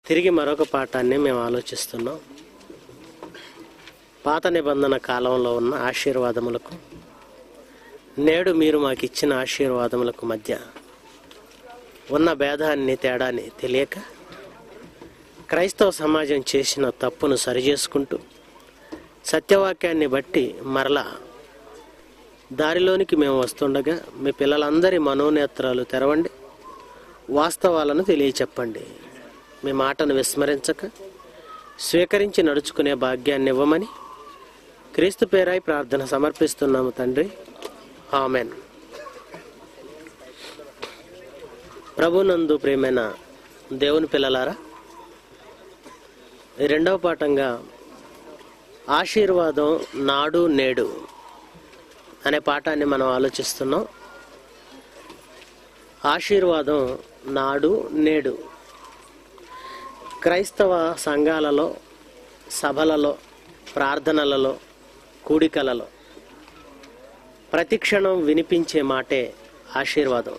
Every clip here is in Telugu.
తిరిగి మరొక పాఠాన్ని మేము ఆలోచిస్తున్నాం పాత నిబంధన కాలంలో ఉన్న ఆశీర్వాదములకు నేడు మీరు మాకు ఇచ్చిన ఆశీర్వాదములకు మధ్య ఉన్న భేదాన్ని తేడాన్ని తెలియక క్రైస్తవ సమాజం చేసిన తప్పును సరిచేసుకుంటూ సత్యవాక్యాన్ని బట్టి మరలా దారిలోనికి మేము వస్తుండగా మీ పిల్లలందరి మనోనేత్రాలు తెరవండి వాస్తవాలను తెలియచెప్పండి మీ మాటను విస్మరించక స్వీకరించి నడుచుకునే భాగ్యాన్ని ఇవ్వమని క్రీస్తు పేరాయి ప్రార్థన సమర్పిస్తున్నాము తండ్రి ఆమెన్ ప్రభునందు ప్రేమైన దేవుని పిల్లలారా ఈ రెండవ పాఠంగా ఆశీర్వాదం నాడు నేడు అనే పాఠాన్ని మనం ఆలోచిస్తున్నాం ఆశీర్వాదం నాడు నేడు క్రైస్తవ సంఘాలలో సభలలో ప్రార్థనలలో కూడికలలో ప్రతిక్షణం వినిపించే మాటే ఆశీర్వాదం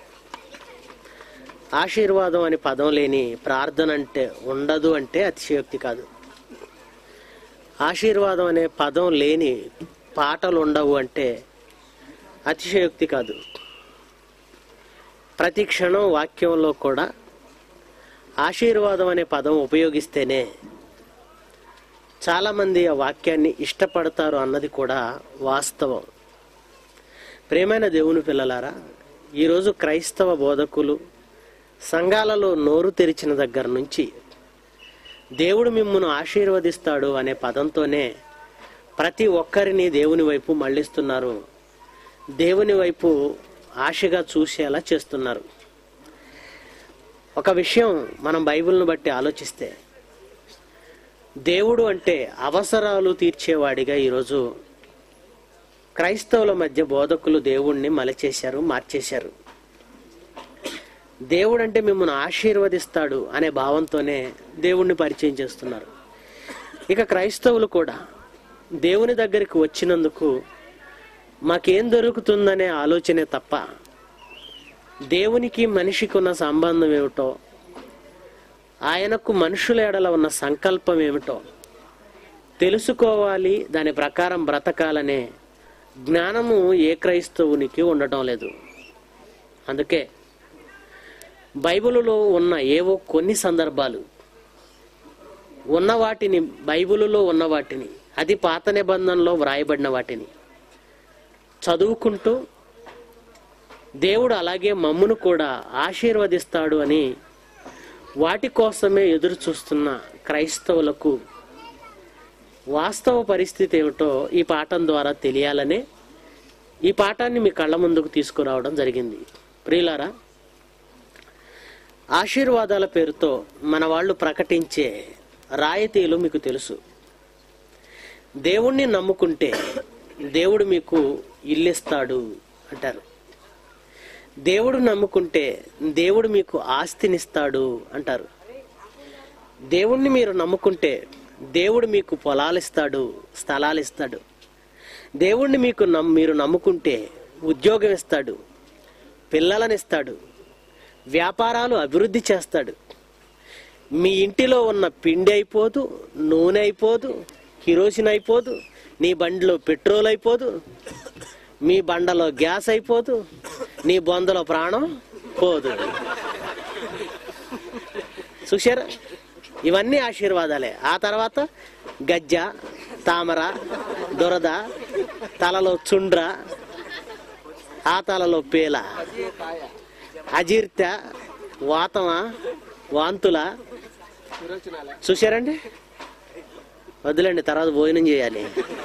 ఆశీర్వాదం అని పదం లేని ప్రార్థన అంటే ఉండదు అంటే అతిశయోక్తి కాదు ఆశీర్వాదం అనే పదం లేని పాటలు ఉండవు అంటే అతిశయోక్తి కాదు ప్రతి క్షణం వాక్యంలో కూడా ఆశీర్వాదం అనే పదం ఉపయోగిస్తేనే చాలామంది ఆ వాక్యాన్ని ఇష్టపడతారు అన్నది కూడా వాస్తవం ప్రేమైన దేవుని పిల్లలారా ఈరోజు క్రైస్తవ బోధకులు సంఘాలలో నోరు తెరిచిన దగ్గర నుంచి దేవుడు మిమ్మును ఆశీర్వదిస్తాడు అనే పదంతోనే ప్రతి ఒక్కరిని దేవుని వైపు మళ్ళిస్తున్నారు దేవుని వైపు ఆశగా చూసేలా చేస్తున్నారు ఒక విషయం మనం బైబిల్ను బట్టి ఆలోచిస్తే దేవుడు అంటే అవసరాలు తీర్చేవాడిగా ఈరోజు క్రైస్తవుల మధ్య బోధకులు దేవుణ్ణి మలచేశారు మార్చేశారు దేవుడు అంటే మిమ్మల్ని ఆశీర్వదిస్తాడు అనే భావంతోనే దేవుణ్ణి పరిచయం చేస్తున్నారు ఇక క్రైస్తవులు కూడా దేవుని దగ్గరికి వచ్చినందుకు మాకేం దొరుకుతుందనే ఆలోచనే తప్ప దేవునికి మనిషికి ఉన్న సంబంధం ఏమిటో ఆయనకు మనుషుల ఎడల ఉన్న సంకల్పం ఏమిటో తెలుసుకోవాలి దాని ప్రకారం బ్రతకాలనే జ్ఞానము ఏ క్రైస్తవునికి ఉండటం లేదు అందుకే బైబిలులో ఉన్న ఏవో కొన్ని సందర్భాలు ఉన్న వాటిని బైబిలులో ఉన్న వాటిని అది పాత నిబంధనలో వ్రాయబడిన వాటిని చదువుకుంటూ దేవుడు అలాగే మమ్మును కూడా ఆశీర్వదిస్తాడు అని వాటి కోసమే ఎదురు చూస్తున్న క్రైస్తవులకు వాస్తవ పరిస్థితి ఏమిటో ఈ పాఠం ద్వారా తెలియాలనే ఈ పాఠాన్ని మీ కళ్ళ ముందుకు తీసుకురావడం జరిగింది ప్రియులారా ఆశీర్వాదాల పేరుతో మన వాళ్ళు ప్రకటించే రాయితీలు మీకు తెలుసు దేవుణ్ణి నమ్ముకుంటే దేవుడు మీకు ఇల్లిస్తాడు అంటారు దేవుడు నమ్ముకుంటే దేవుడు మీకు ఆస్తినిస్తాడు అంటారు దేవుణ్ణి మీరు నమ్ముకుంటే దేవుడు మీకు పొలాలు ఇస్తాడు స్థలాలు ఇస్తాడు దేవుణ్ణి మీకు నమ్ మీరు నమ్ముకుంటే ఉద్యోగం ఇస్తాడు పిల్లలనిస్తాడు వ్యాపారాలు అభివృద్ధి చేస్తాడు మీ ఇంటిలో ఉన్న పిండి అయిపోదు నూనె అయిపోదు కిరోసిన్ అయిపోదు నీ బండిలో పెట్రోల్ అయిపోదు మీ బండలో గ్యాస్ అయిపోదు నీ బొందలో ప్రాణం పోదు చూశారా ఇవన్నీ ఆశీర్వాదాలే ఆ తర్వాత గజ్జ తామర దురద తలలో చుండ్ర ఆ తలలో పేల అజీర్త వాతమా వాంతుల చూశారండి వద్దులేండి తర్వాత భోజనం చేయాలి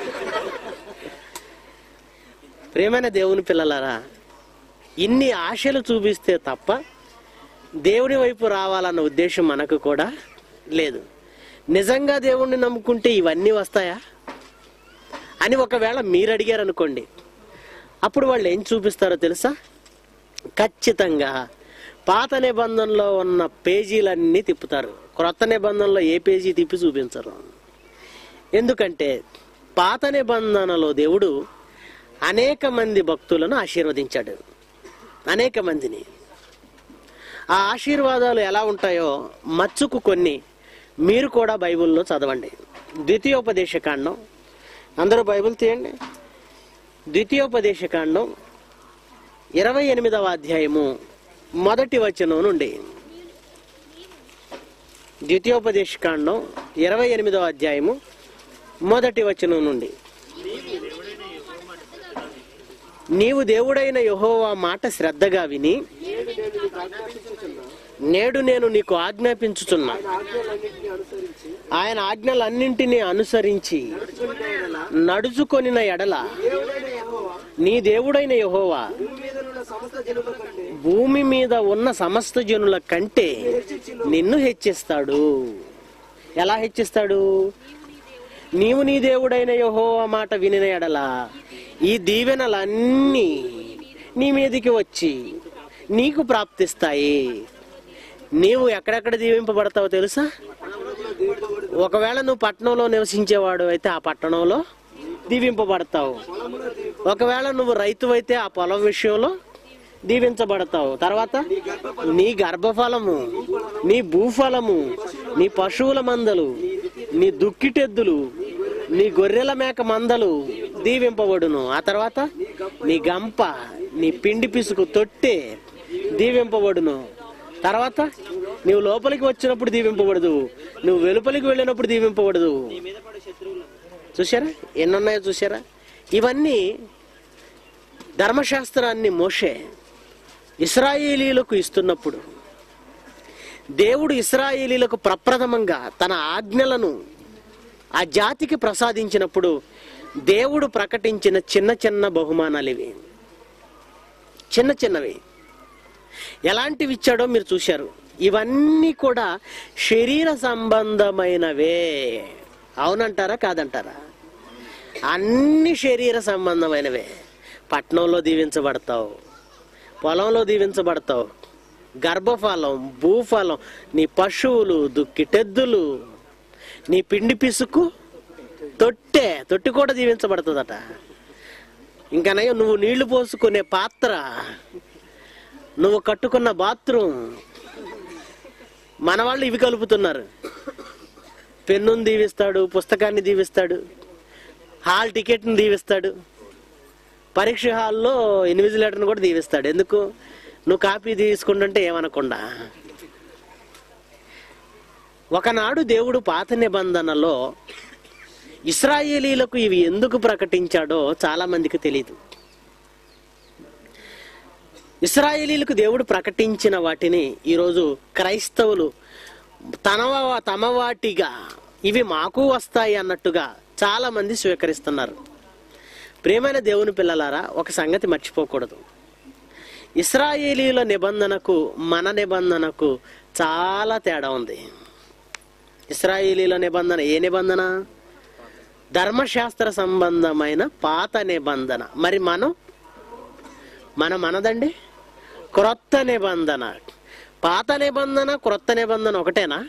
ప్రేమైన దేవుని పిల్లలారా ఇన్ని ఆశలు చూపిస్తే తప్ప దేవుని వైపు రావాలన్న ఉద్దేశం మనకు కూడా లేదు నిజంగా దేవుణ్ణి నమ్ముకుంటే ఇవన్నీ వస్తాయా అని ఒకవేళ మీరు అడిగారు అనుకోండి అప్పుడు వాళ్ళు ఏం చూపిస్తారో తెలుసా ఖచ్చితంగా పాత నిబంధనలో ఉన్న పేజీలన్నీ తిప్పుతారు క్రొత్త నిబంధనలో ఏ పేజీ తిప్పి చూపించరు ఎందుకంటే పాత నిబంధనలో దేవుడు అనేక మంది భక్తులను ఆశీర్వదించాడు అనేక మందిని ఆ ఆశీర్వాదాలు ఎలా ఉంటాయో మచ్చుకు కొన్ని మీరు కూడా బైబిల్లో చదవండి ద్వితీయోపదేశ కాండం అందరూ బైబిల్ తీయండి ద్వితీయోపదేశ కాండం ఇరవై ఎనిమిదవ అధ్యాయము మొదటి వచనం నుండి ద్వితీయోపదేశ కాండం ఇరవై ఎనిమిదవ అధ్యాయము మొదటి వచనం నుండి నీవు దేవుడైన యెహోవా మాట శ్రద్ధగా విని నేడు నేను నీకు ఆజ్ఞాపించుచున్నా ఆజ్ఞలన్నింటినీ అనుసరించి ఆయన ఆజ్ఞలన్నింటినీ అనుసరించి నడుచుకొనిన ఎడల దేవుడైన యెహోవా నీ దేవుడైన యెహోవా భూమి మీద ఉన్న సమస్త జనుల కంటే భూమి మీద ఉన్న సమస్త జనుల కంటే నిన్ను హెచ్చిస్తాడు ఎలా హెచ్చిస్తాడు నీవు నీ దేవుడైన యెహోవా మాట వినిన ఎడల ఈ దీవెనలన్నీ నీ మీదికి వచ్చి నీకు ప్రాప్తిస్తాయి నీవు ఎక్కడెక్కడ దీవింపబడతావో తెలుసా ఒకవేళ నువ్వు పట్టణంలో నివసించేవాడు అయితే ఆ పట్టణంలో దీవింపబడతావు ఒకవేళ నువ్వు రైతు అయితే ఆ పొలం విషయంలో దీవించబడతావు తర్వాత నీ గర్భఫలము నీ భూఫలము నీ పశువుల మందలు నీ దుక్కిటెద్దులు నీ గొర్రెల మేక మందలు దీవింపబడును ఆ తర్వాత నీ గంప నీ పిండి పిసుకు తొట్టె దీవింపబడును తర్వాత నువ్వు లోపలికి వచ్చినప్పుడు దీవింపబడదు నువ్వు వెలుపలికి వెళ్ళినప్పుడు దీవింపబడదు చూసారా ఎన్నున్నాయో చూసారా ఇవన్నీ ధర్మశాస్త్రాన్ని మోషే ఇస్రాయేలీలకు ఇస్తున్నప్పుడు దేవుడు ఇస్రాయేలీలకు ప్రప్రథమంగా తన ఆజ్ఞలను ఆ జాతికి ప్రసాదించినప్పుడు దేవుడు ప్రకటించిన చిన్న చిన్న బహుమానాలు ఇవి చిన్న చిన్నవి ఎలాంటివి ఇచ్చాడో మీరు చూశారు ఇవన్నీ కూడా శరీర సంబంధమైనవే అవునంటారా కాదంటారా అన్ని శరీర సంబంధమైనవే పట్నంలో దీవించబడతావు పొలంలో దీవించబడతావు గర్భఫలం భూఫలం నీ పశువులు దుక్కిటెద్దులు నీ పిండి పిసుకు తొట్టె తొట్టి కూడా దీవించబడుతుందట ఇంకనయ్యో నువ్వు నీళ్లు పోసుకునే పాత్ర నువ్వు కట్టుకున్న బాత్రూమ్ మన వాళ్ళు ఇవి కలుపుతున్నారు పెన్నుని దీవిస్తాడు పుస్తకాన్ని దీవిస్తాడు హాల్ టికెట్ని దీవిస్తాడు పరీక్ష హాల్లో ఇన్విజిలేటర్ని కూడా దీవిస్తాడు ఎందుకు నువ్వు కాపీ తీసుకుంటుంటే ఏమనకుండా ఒకనాడు దేవుడు పాత నిబంధనలో ఇస్రాయేలీలకు ఇవి ఎందుకు ప్రకటించాడో చాలా మందికి తెలియదు ఇస్రాయేలీలకు దేవుడు ప్రకటించిన వాటిని ఈరోజు క్రైస్తవులు తన తమ వాటిగా ఇవి మాకు వస్తాయి అన్నట్టుగా చాలా మంది స్వీకరిస్తున్నారు ప్రేమైన దేవుని పిల్లలారా ఒక సంగతి మర్చిపోకూడదు ఇస్రాయేలీల నిబంధనకు మన నిబంధనకు చాలా తేడా ఉంది ఇస్రాయేలీల నిబంధన ఏ నిబంధన ధర్మశాస్త్ర సంబంధమైన పాత నిబంధన మరి మనం మన మనదండి క్రొత్త నిబంధన పాత నిబంధన క్రొత్త నిబంధన ఒకటేనా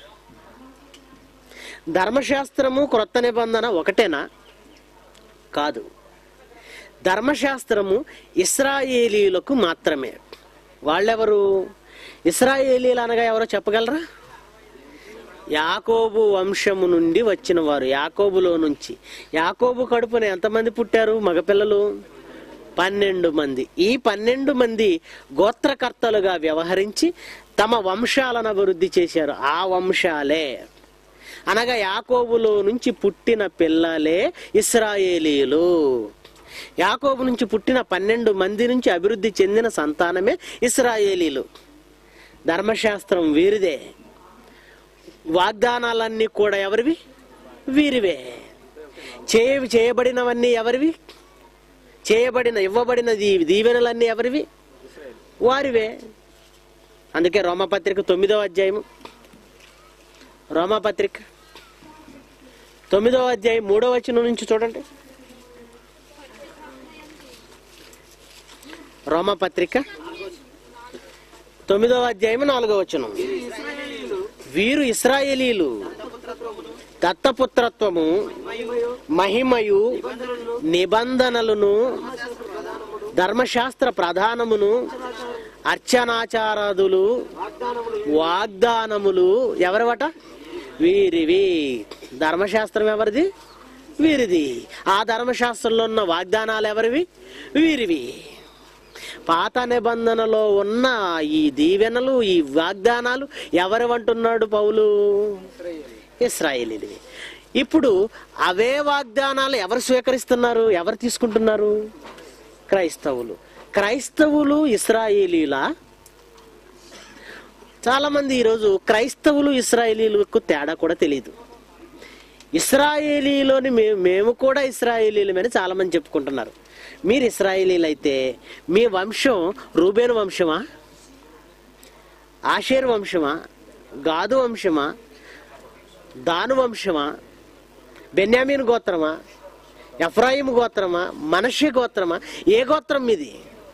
ధర్మశాస్త్రము క్రొత్త నిబంధన ఒకటేనా కాదు ధర్మశాస్త్రము ఇస్రాయేలీలకు మాత్రమే వాళ్ళెవరు ఇస్రాయేలీలు అనగా ఎవరో చెప్పగలరా యాకోబు వంశము నుండి వచ్చిన వారు యాకోబులో నుంచి యాకోబు కడుపున ఎంతమంది పుట్టారు మగపిల్లలు పన్నెండు మంది ఈ పన్నెండు మంది గోత్రకర్తలుగా వ్యవహరించి తమ వంశాలను అభివృద్ధి చేశారు ఆ వంశాలే అనగా యాకోబులో నుంచి పుట్టిన పిల్లలే ఇస్రాయేలీలు యాకోబు నుంచి పుట్టిన పన్నెండు మంది నుంచి అభివృద్ధి చెందిన సంతానమే ఇస్రాయేలీలు ధర్మశాస్త్రం వీరిదే వాగ్దానాలన్నీ కూడా ఎవరివి వీరివే చేయ చేయబడినవన్నీ ఎవరివి చేయబడిన ఇవ్వబడిన దీ- దీవెనలన్నీ ఎవరివి వారివే అందుకే రోమపత్రిక తొమ్మిదవ అధ్యాయము రోమపత్రిక తొమ్మిదవ అధ్యాయం మూడవ వచనం నుంచి చూడండి రోమపత్రిక తొమ్మిదవ అధ్యాయం నాలుగవ వచనం వీరు ఇస్రాయేలీలు దత్తపుత్రత్వము మహిమయు నిబంధనలను ధర్మశాస్త్ర ప్రధానమును అర్చనాచారాదులు వాగ్దాన వాగ్దానములు ఎవరివట వీరివి ధర్మశాస్త్రం ఎవరిది వీరిది ఆ ధర్మశాస్త్రంలో ఉన్న వాగ్దానాలు ఎవరివి వీరివి పాత నిబంధనలో ఉన్న ఈ దీవెనలు ఈ వాగ్దానాలు ఎవరివంటున్నాడు పౌలు ఇస్రాయేలీది ఇప్పుడు అవే వాగ్దానాలు ఎవరు స్వీకరిస్తున్నారు ఎవరు తీసుకుంటున్నారు క్రైస్తవులు క్రైస్తవులు ఇస్రాయేలీలా చాలా మంది ఈరోజు క్రైస్తవులు ఇస్రాయేలీలకు తేడా కూడా తెలియదు ఇస్రాయేలీలోని మేము మేము కూడా ఇస్రాయేలీలమని చాలా మంది చెప్పుకుంటున్నారు మీరు ఇస్రాయేలీలు అయితే మీ వంశం రూబేను వంశమా ఆషేర్ వంశమా గాదు వంశమా దాను వంశమా బెన్యామీన్ గోత్రమా ఎఫ్రాయిం గోత్రమా మనషే గోత్రమా ఏ గోత్రం మీది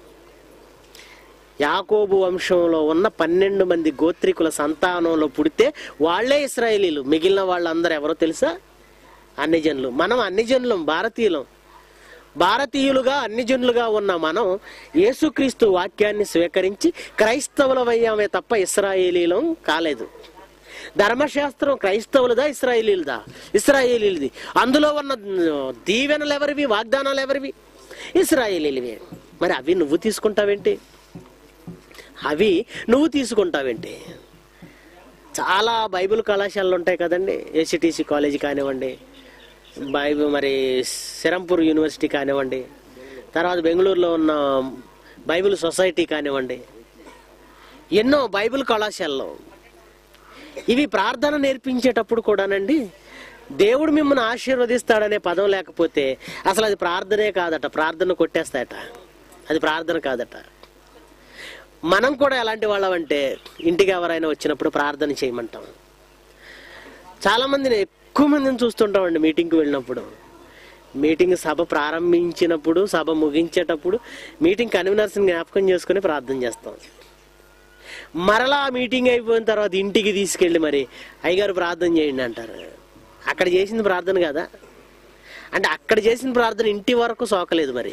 యాకోబు వంశంలో ఉన్న పన్నెండు మంది గోత్రికుల సంతానంలో పుడితే వాళ్ళే ఇస్రాయేలీలు మిగిలిన వాళ్ళందరూ ఎవరో తెలుసా అన్ని జనులు మనం అన్ని జనులం భారతీయులం భారతీయులుగా అన్ని జనులుగా ఉన్న మనం యేసుక్రీస్తు వాక్యాన్ని స్వీకరించి క్రైస్తవులమయ్యామే తప్ప ఇస్రాయేలీలం కాలేదు ధర్మశాస్త్రం క్రైస్తవులదా ఇస్రాయేలీలదా ఇస్రాయేలీలది అందులో ఉన్న దీవెనలు ఎవరివి వాగ్దానాలు ఎవరివి ఇస్రాయేలీలవి మరి అవి నువ్వు తీసుకుంటావేంటి అవి నువ్వు తీసుకుంటావేంటి చాలా బైబిల్ కళాశాలలు ఉంటాయి కదండి ఏసీటీసీ కాలేజీ కానివ్వండి బైబిల్ మరి సిరంపూర్ యూనివర్సిటీ కానివ్వండి తర్వాత బెంగళూరులో ఉన్న బైబిల్ సొసైటీ కానివ్వండి ఎన్నో బైబిల్ కళాశాలలో ఇవి ప్రార్థన నేర్పించేటప్పుడు కూడానండి దేవుడు మిమ్మల్ని ఆశీర్వదిస్తాడనే పదం లేకపోతే అసలు అది ప్రార్థనే కాదట ప్రార్థన కొట్టేస్తాయట అది ప్రార్థన కాదట మనం కూడా ఎలాంటి వాళ్ళమంటే ఇంటికి ఎవరైనా వచ్చినప్పుడు ప్రార్థన చేయమంటాం చాలా మందిని ఎక్కువ మందిని చూస్తుంటామండి మీటింగ్కి వెళ్ళినప్పుడు మీటింగ్ సభ ప్రారంభించినప్పుడు సభ ముగించేటప్పుడు మీటింగ్ కన్వీనర్స్ని జ్ఞాపకం చేసుకుని ప్రార్థన చేస్తాం మరలా ఆ మీటింగ్ అయిపోయిన తర్వాత ఇంటికి తీసుకెళ్ళి మరి అయ్యగారు ప్రార్థన చేయండి అంటారు అక్కడ చేసింది ప్రార్థన కదా అంటే అక్కడ చేసిన ప్రార్థన ఇంటి వరకు సోకలేదు మరి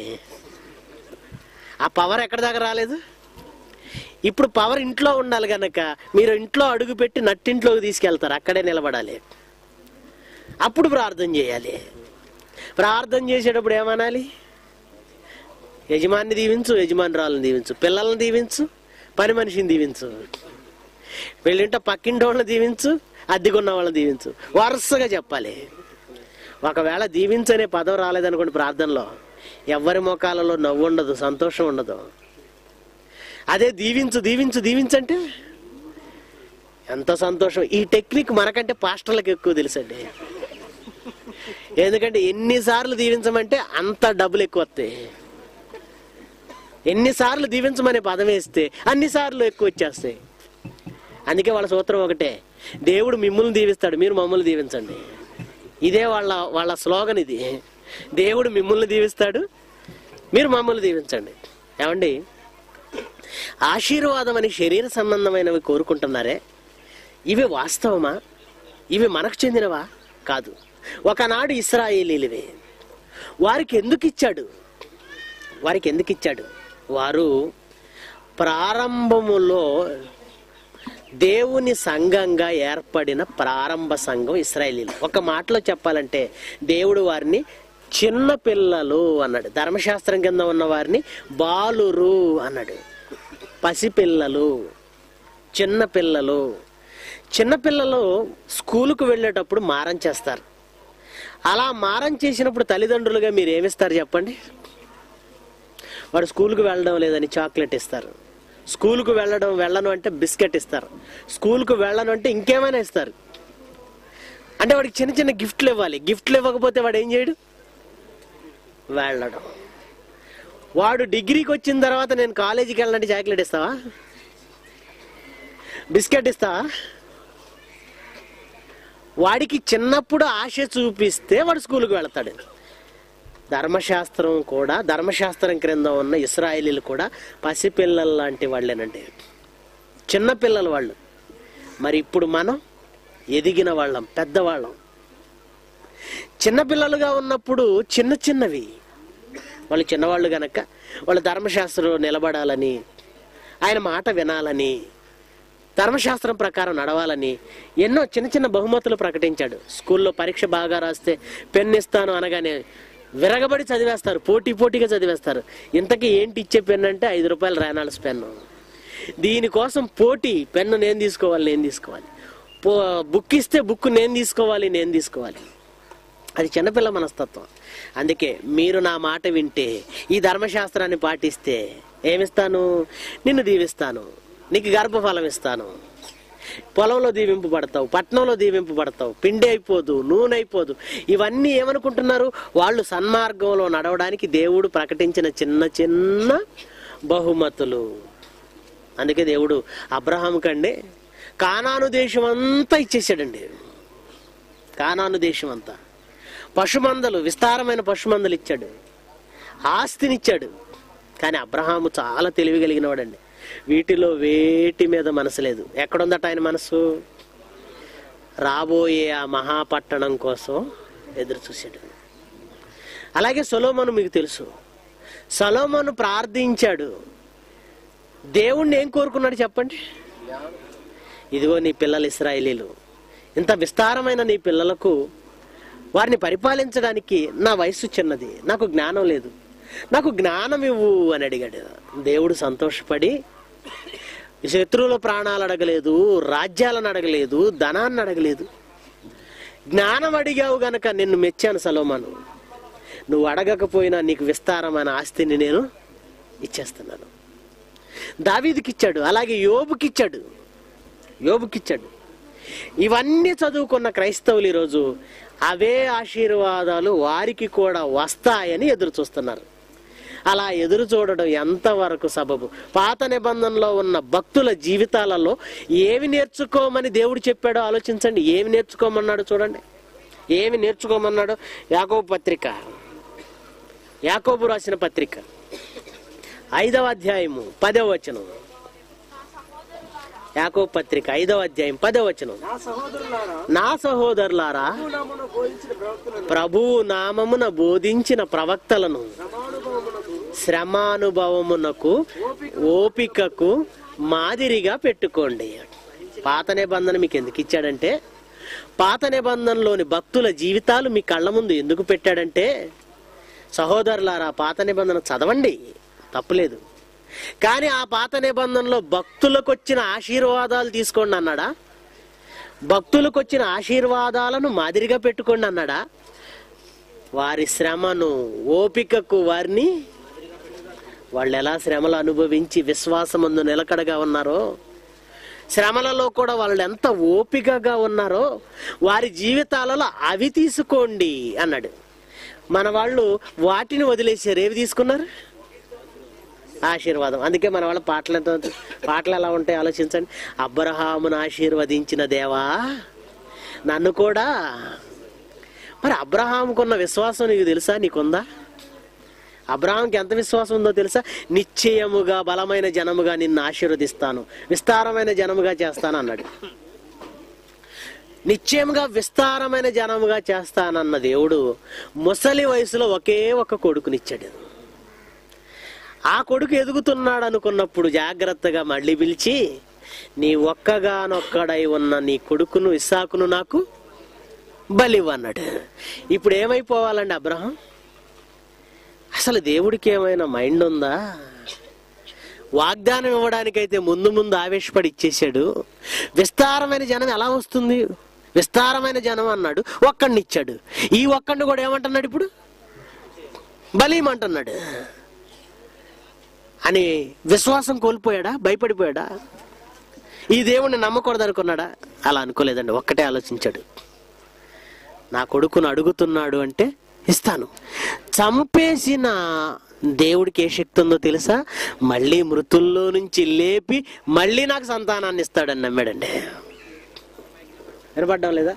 ఆ పవర్ ఎక్కడి దాకా రాలేదు ఇప్పుడు పవర్ ఇంట్లో ఉండాలి కనుక మీరు ఇంట్లో అడుగు పెట్టి నట్టింట్లోకి తీసుకెళ్తారు అక్కడే నిలబడాలి అప్పుడు ప్రార్థన చేయాలి ప్రార్థన చేసేటప్పుడు ఏమనాలి యజమాన్ని దీవించు యజమానురాలను దీవించు పిల్లల్ని దీవించు పని మనిషిని దీవించు వెళ్ళింటే పక్కింటి వాళ్ళని దీవించు అద్దెకున్న వాళ్ళని దీవించు వరుసగా చెప్పాలి ఒకవేళ దీవించనే పదం రాలేదనుకోండి ప్రార్థనలో ఎవరి ముఖాలలో నవ్వు ఉండదు సంతోషం ఉండదు అదే దీవించు దీవించు దీవించంటే ఎంత సంతోషం ఈ టెక్నిక్ మనకంటే పాస్టర్లకు ఎక్కువ తెలుసండి ఎందుకంటే ఎన్నిసార్లు దీవించమంటే అంత డబ్బులు ఎక్కువ వస్తాయి ఎన్నిసార్లు దీవించమనే పదం వేస్తే అన్నిసార్లు ఎక్కువ వచ్చేస్తాయి అందుకే వాళ్ళ సూత్రం ఒకటే దేవుడు మిమ్మల్ని దీవిస్తాడు మీరు మమ్మల్ని దీవించండి ఇదే వాళ్ళ వాళ్ళ స్లోగన్ ఇది దేవుడు మిమ్మల్ని దీవిస్తాడు మీరు మమ్మల్ని దీవించండి ఏమండి ఆశీర్వాదం అని శరీర సంబంధమైనవి కోరుకుంటున్నారే ఇవి వాస్తవమా ఇవి మనకు చెందినవా కాదు ఒకనాడు ఇస్రాయేలీలివే వారికి ఎందుకు ఇచ్చాడు వారికి ఎందుకు ఇచ్చాడు వారు ప్రారంభములో దేవుని సంఘంగా ఏర్పడిన ప్రారంభ సంఘం ఇస్రాయేలీలు ఒక మాటలో చెప్పాలంటే దేవుడు వారిని చిన్న పిల్లలు అన్నాడు ధర్మశాస్త్రం కింద ఉన్న వారిని బాలురు అన్నాడు పసిపిల్లలు చిన్న పిల్లలు చిన్నపిల్లలు స్కూలుకు వెళ్ళేటప్పుడు మారం చేస్తారు అలా మారం చేసినప్పుడు తల్లిదండ్రులుగా మీరు ఏమిస్తారు చెప్పండి వాడు స్కూల్కి వెళ్ళడం లేదని చాక్లెట్ ఇస్తారు స్కూల్కు వెళ్ళడం వెళ్ళను అంటే బిస్కెట్ ఇస్తారు స్కూల్కు వెళ్ళను అంటే ఇంకేమైనా ఇస్తారు అంటే వాడికి చిన్న చిన్న గిఫ్ట్లు ఇవ్వాలి గిఫ్ట్లు ఇవ్వకపోతే వాడు ఏం చేయడు వెళ్ళడం వాడు డిగ్రీకి వచ్చిన తర్వాత నేను కాలేజీకి వెళ్ళాలంటే చాక్లెట్ ఇస్తావా బిస్కెట్ ఇస్తావా వాడికి చిన్నప్పుడు ఆశ చూపిస్తే వాడు స్కూల్కి వెళ్తాడు ధర్మశాస్త్రం కూడా ధర్మశాస్త్రం క్రింద ఉన్న ఇస్రాయేలీలు కూడా పసిపిల్లలు లాంటి వాళ్ళేనండి చిన్నపిల్లలు వాళ్ళు మరి ఇప్పుడు మనం ఎదిగిన వాళ్ళం పెద్దవాళ్ళం చిన్నపిల్లలుగా ఉన్నప్పుడు చిన్న చిన్నవి వాళ్ళు చిన్నవాళ్ళు గనక వాళ్ళు ధర్మశాస్త్రంలో నిలబడాలని ఆయన మాట వినాలని ధర్మశాస్త్రం ప్రకారం నడవాలని ఎన్నో చిన్న చిన్న బహుమతులు ప్రకటించాడు స్కూల్లో పరీక్ష బాగా రాస్తే పెన్ను ఇస్తాను అనగానే విరగబడి చదివేస్తారు పోటీ పోటీగా చదివేస్తారు ఇంతకీ ఏంటి ఇచ్చే పెన్ను అంటే ఐదు రూపాయల రైనాల్స్ పెన్ను దీనికోసం పోటీ పెన్ను నేను తీసుకోవాలి నేను తీసుకోవాలి పో బుక్ ఇస్తే బుక్ నేను తీసుకోవాలి నేను తీసుకోవాలి అది చిన్నపిల్ల మనస్తత్వం అందుకే మీరు నా మాట వింటే ఈ ధర్మశాస్త్రాన్ని పాటిస్తే ఏమిస్తాను నిన్ను దీవిస్తాను నీకు గర్భఫలం ఇస్తాను పొలంలో దీవింపబడతావు పట్నంలో దీవింపబడతావు పిండి అయిపోదు నూనె అయిపోదు ఇవన్నీ ఏమనుకుంటున్నారు వాళ్ళు సన్మార్గంలో నడవడానికి దేవుడు ప్రకటించిన చిన్న చిన్న బహుమతులు అందుకే దేవుడు అబ్రహాం కండి కానాను దేశం అంతా ఇచ్చేసాడండి కానాను దేశం అంతా పశుమందలు విస్తారమైన పశుమందలు ఇచ్చాడు ఆస్తినిచ్చాడు కానీ అబ్రహాము చాలా తెలివి కలిగిన వాడండి వీటిలో వేటి మీద మనసు లేదు ఎక్కడుందట ఆయన మనసు రాబోయే ఆ మహాపట్టణం కోసం ఎదురు చూశాడు అలాగే సొలోమను మీకు తెలుసు సొలోమను ప్రార్థించాడు దేవుణ్ణి ఏం కోరుకున్నాడు చెప్పండి ఇదిగో నీ పిల్లలు ఇస్రాయేలీలు ఇంత విస్తారమైన నీ పిల్లలకు వారిని పరిపాలించడానికి నా వయసు చిన్నది నాకు జ్ఞానం లేదు నాకు జ్ఞానం ఇవ్వు అని అడిగాడు దేవుడు సంతోషపడి శత్రువుల ప్రాణాలు అడగలేదు రాజ్యాలను అడగలేదు ధనాన్ని అడగలేదు జ్ఞానం అడిగావు గనక నిన్ను మెచ్చాను సలోమాను నువ్వు అడగకపోయినా నీకు విస్తారమైన ఆస్తిని నేను ఇచ్చేస్తున్నాను దావీదికిచ్చాడు అలాగే యోబుకిచ్చాడు యోబుకిచ్చాడు ఇవన్నీ చదువుకున్న క్రైస్తవులు ఈరోజు అవే ఆశీర్వాదాలు వారికి కూడా వస్తాయని ఎదురు చూస్తున్నారు అలా ఎదురు చూడడం ఎంతవరకు సబబు పాత నిబంధనలో ఉన్న భక్తుల జీవితాలలో ఏమి నేర్చుకోమని దేవుడు చెప్పాడో ఆలోచించండి ఏమి నేర్చుకోమన్నాడు చూడండి ఏమి నేర్చుకోమన్నాడు యాకోబు పత్రిక యాకోబు రాసిన పత్రిక ఐదవ అధ్యాయము పదవ వచనం యాకోబు పత్రిక ఐదవ అధ్యాయం పదవ వచనం నా సహోదరులారా నా సహోదరులారా నామమున బోధించిన ప్రవక్తలను ప్రభువు నామమున బోధించిన ప్రవక్తలను సమానుభవమునకు శ్రమానుభవమునకు ఓపికకు మాదిరిగా పెట్టుకోండి పాత నిబంధన మీకు ఎందుకు ఇచ్చాడంటే పాత నిబంధనలోని భక్తుల జీవితాలు మీ కళ్ళ ముందు ఎందుకు పెట్టాడంటే సహోదరులారా పాత నిబంధన చదవండి తప్పులేదు కానీ ఆ పాత నిబంధనలో భక్తులకు వచ్చిన ఆశీర్వాదాలు తీసుకోండి అన్నాడా భక్తులకు వచ్చిన ఆశీర్వాదాలను మాదిరిగా పెట్టుకోండి అన్నాడా వారి శ్రమను ఓపికకు వారిని వాళ్ళు ఎలా శ్రమలు అనుభవించి విశ్వాసమందు నిలకడగా ఉన్నారో శ్రమలలో కూడా వాళ్ళు ఎంత ఓపికగా ఉన్నారో వారి జీవితాలలో అవి తీసుకోండి అన్నాడు మన వాళ్ళు వాటిని వదిలేసారు ఏవి తీసుకున్నారు ఆశీర్వాదం అందుకే మన వాళ్ళ పాటలు ఎంత పాటలు ఎలా ఉంటాయి ఆలోచించండి అబ్రహామును ఆశీర్వదించిన దేవా నన్ను కూడా మరి అబ్రహాముకున్న విశ్వాసం నీకు తెలుసా నీకుందా అబ్రహాంకి ఎంత విశ్వాసం ఉందో తెలుసా నిశ్చయముగా బలమైన జనముగా నిన్ను ఆశీర్వదిస్తాను విస్తారమైన జనముగా చేస్తాను అన్నాడు నిశ్చయముగా విస్తారమైన జనముగా చేస్తానన్న దేవుడు ముసలి వయసులో ఒకే ఒక కొడుకునిచ్చాడు ఆ కొడుకు ఎదుగుతున్నాడు అనుకున్నప్పుడు జాగ్రత్తగా మళ్ళీ పిలిచి నీ ఒక్కగానొక్కడై ఉన్న నీ కొడుకును ఇస్సాకును నాకు బలివ్వన్నాడు ఇప్పుడు ఏమైపోవాలండి అబ్రహం అసలు దేవుడికి ఏమైనా మైండ్ ఉందా వాగ్దానం ఇవ్వడానికైతే ముందు ముందు ఆవేశపడి ఇచ్చేశాడు విస్తారమైన జనం ఎలా వస్తుంది విస్తారమైన జనం అన్నాడు ఒక్కడిని ఇచ్చాడు ఈ ఒక్కడిని కూడా ఏమంటున్నాడు ఇప్పుడు బలీమంటున్నాడు అని విశ్వాసం కోల్పోయాడా భయపడిపోయాడా ఈ దేవుణ్ణి నమ్మకూడదు అనుకున్నాడా అలా అనుకోలేదండి ఒక్కటే ఆలోచించాడు నా కొడుకును అడుగుతున్నాడు అంటే ఇస్తాను చంపేసిన దేవుడికి ఏ శక్తి ఉందో తెలుసా మళ్ళీ మృతుల్లో నుంచి లేపి మళ్ళీ నాకు సంతానాన్ని ఇస్తాడని నమ్మాడండి వినపడ్డం లేదా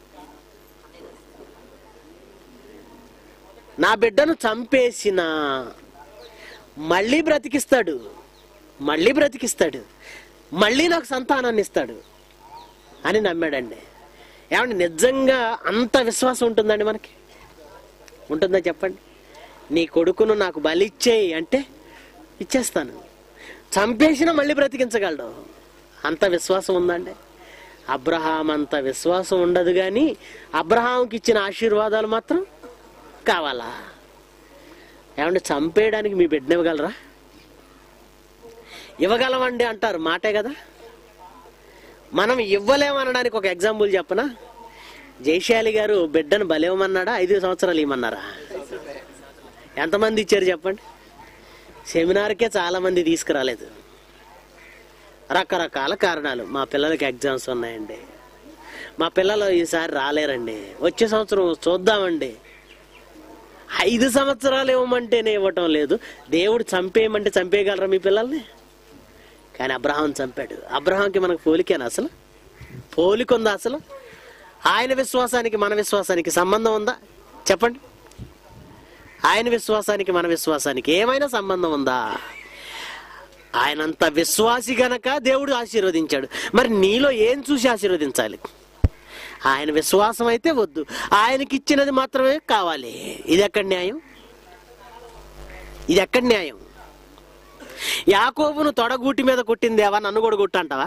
నా బిడ్డను చంపేసిన మళ్ళీ బ్రతికిస్తాడు మళ్ళీ బ్రతికిస్తాడు మళ్ళీ నాకు సంతానాన్ని ఇస్తాడు అని నమ్మాడండి ఏమండి నిజంగా అంత విశ్వాసం ఉంటుందండి మనకి ఉంటుందా చెప్పండి నీ కొడుకును నాకు బలిచ్చేయి అంటే ఇచ్చేస్తాను చంపేసినా మళ్ళీ బ్రతికించగలడు అంత విశ్వాసం ఉందండి అబ్రహాం అంత విశ్వాసం ఉండదు కానీ అబ్రహాంకి ఇచ్చిన ఆశీర్వాదాలు మాత్రం కావాలా ఏమంటే చంపేయడానికి మీ బిడ్డని ఇవ్వగలరా ఇవ్వగలమండి అంటారు మాటే కదా మనం ఇవ్వలేమనడానికి ఒక ఎగ్జాంపుల్ చెప్పనా జైశాలి గారు బిడ్డను బలేమన్నాడా ఐదు సంవత్సరాలు ఇవ్వమన్నారా ఎంతమంది ఇచ్చారు చెప్పండి సెమినార్కే చాలా మంది తీసుకురాలేదు రకరకాల కారణాలు మా పిల్లలకి ఎగ్జామ్స్ ఉన్నాయండి మా పిల్లలు ఈసారి రాలేరండి వచ్చే సంవత్సరం చూద్దామండి ఐదు సంవత్సరాలు ఇవ్వమంటేనే ఇవ్వటం లేదు దేవుడు చంపేయమంటే చంపేయగలరా మీ పిల్లల్ని కానీ అబ్రహాం చంపాడు అబ్రహాంకి మనకు పోలికేనా అసలు పోలిక ఉందా అసలు ఆయన విశ్వాసానికి మన విశ్వాసానికి సంబంధం ఉందా చెప్పండి ఆయన విశ్వాసానికి మన విశ్వాసానికి ఏమైనా సంబంధం ఉందా ఆయనంత విశ్వాసి గనక దేవుడు ఆశీర్వదించాడు మరి నీలో ఏం చూసి ఆశీర్వదించాలి ఆయన విశ్వాసం అయితే వద్దు ఆయనకి ఇచ్చినది మాత్రమే కావాలి ఇది ఎక్కడ న్యాయం ఇది ఎక్కడ న్యాయం యాకోబును తొడగూటి మీద కొట్టిందేవా నన్ను కూడా కొట్టంటావా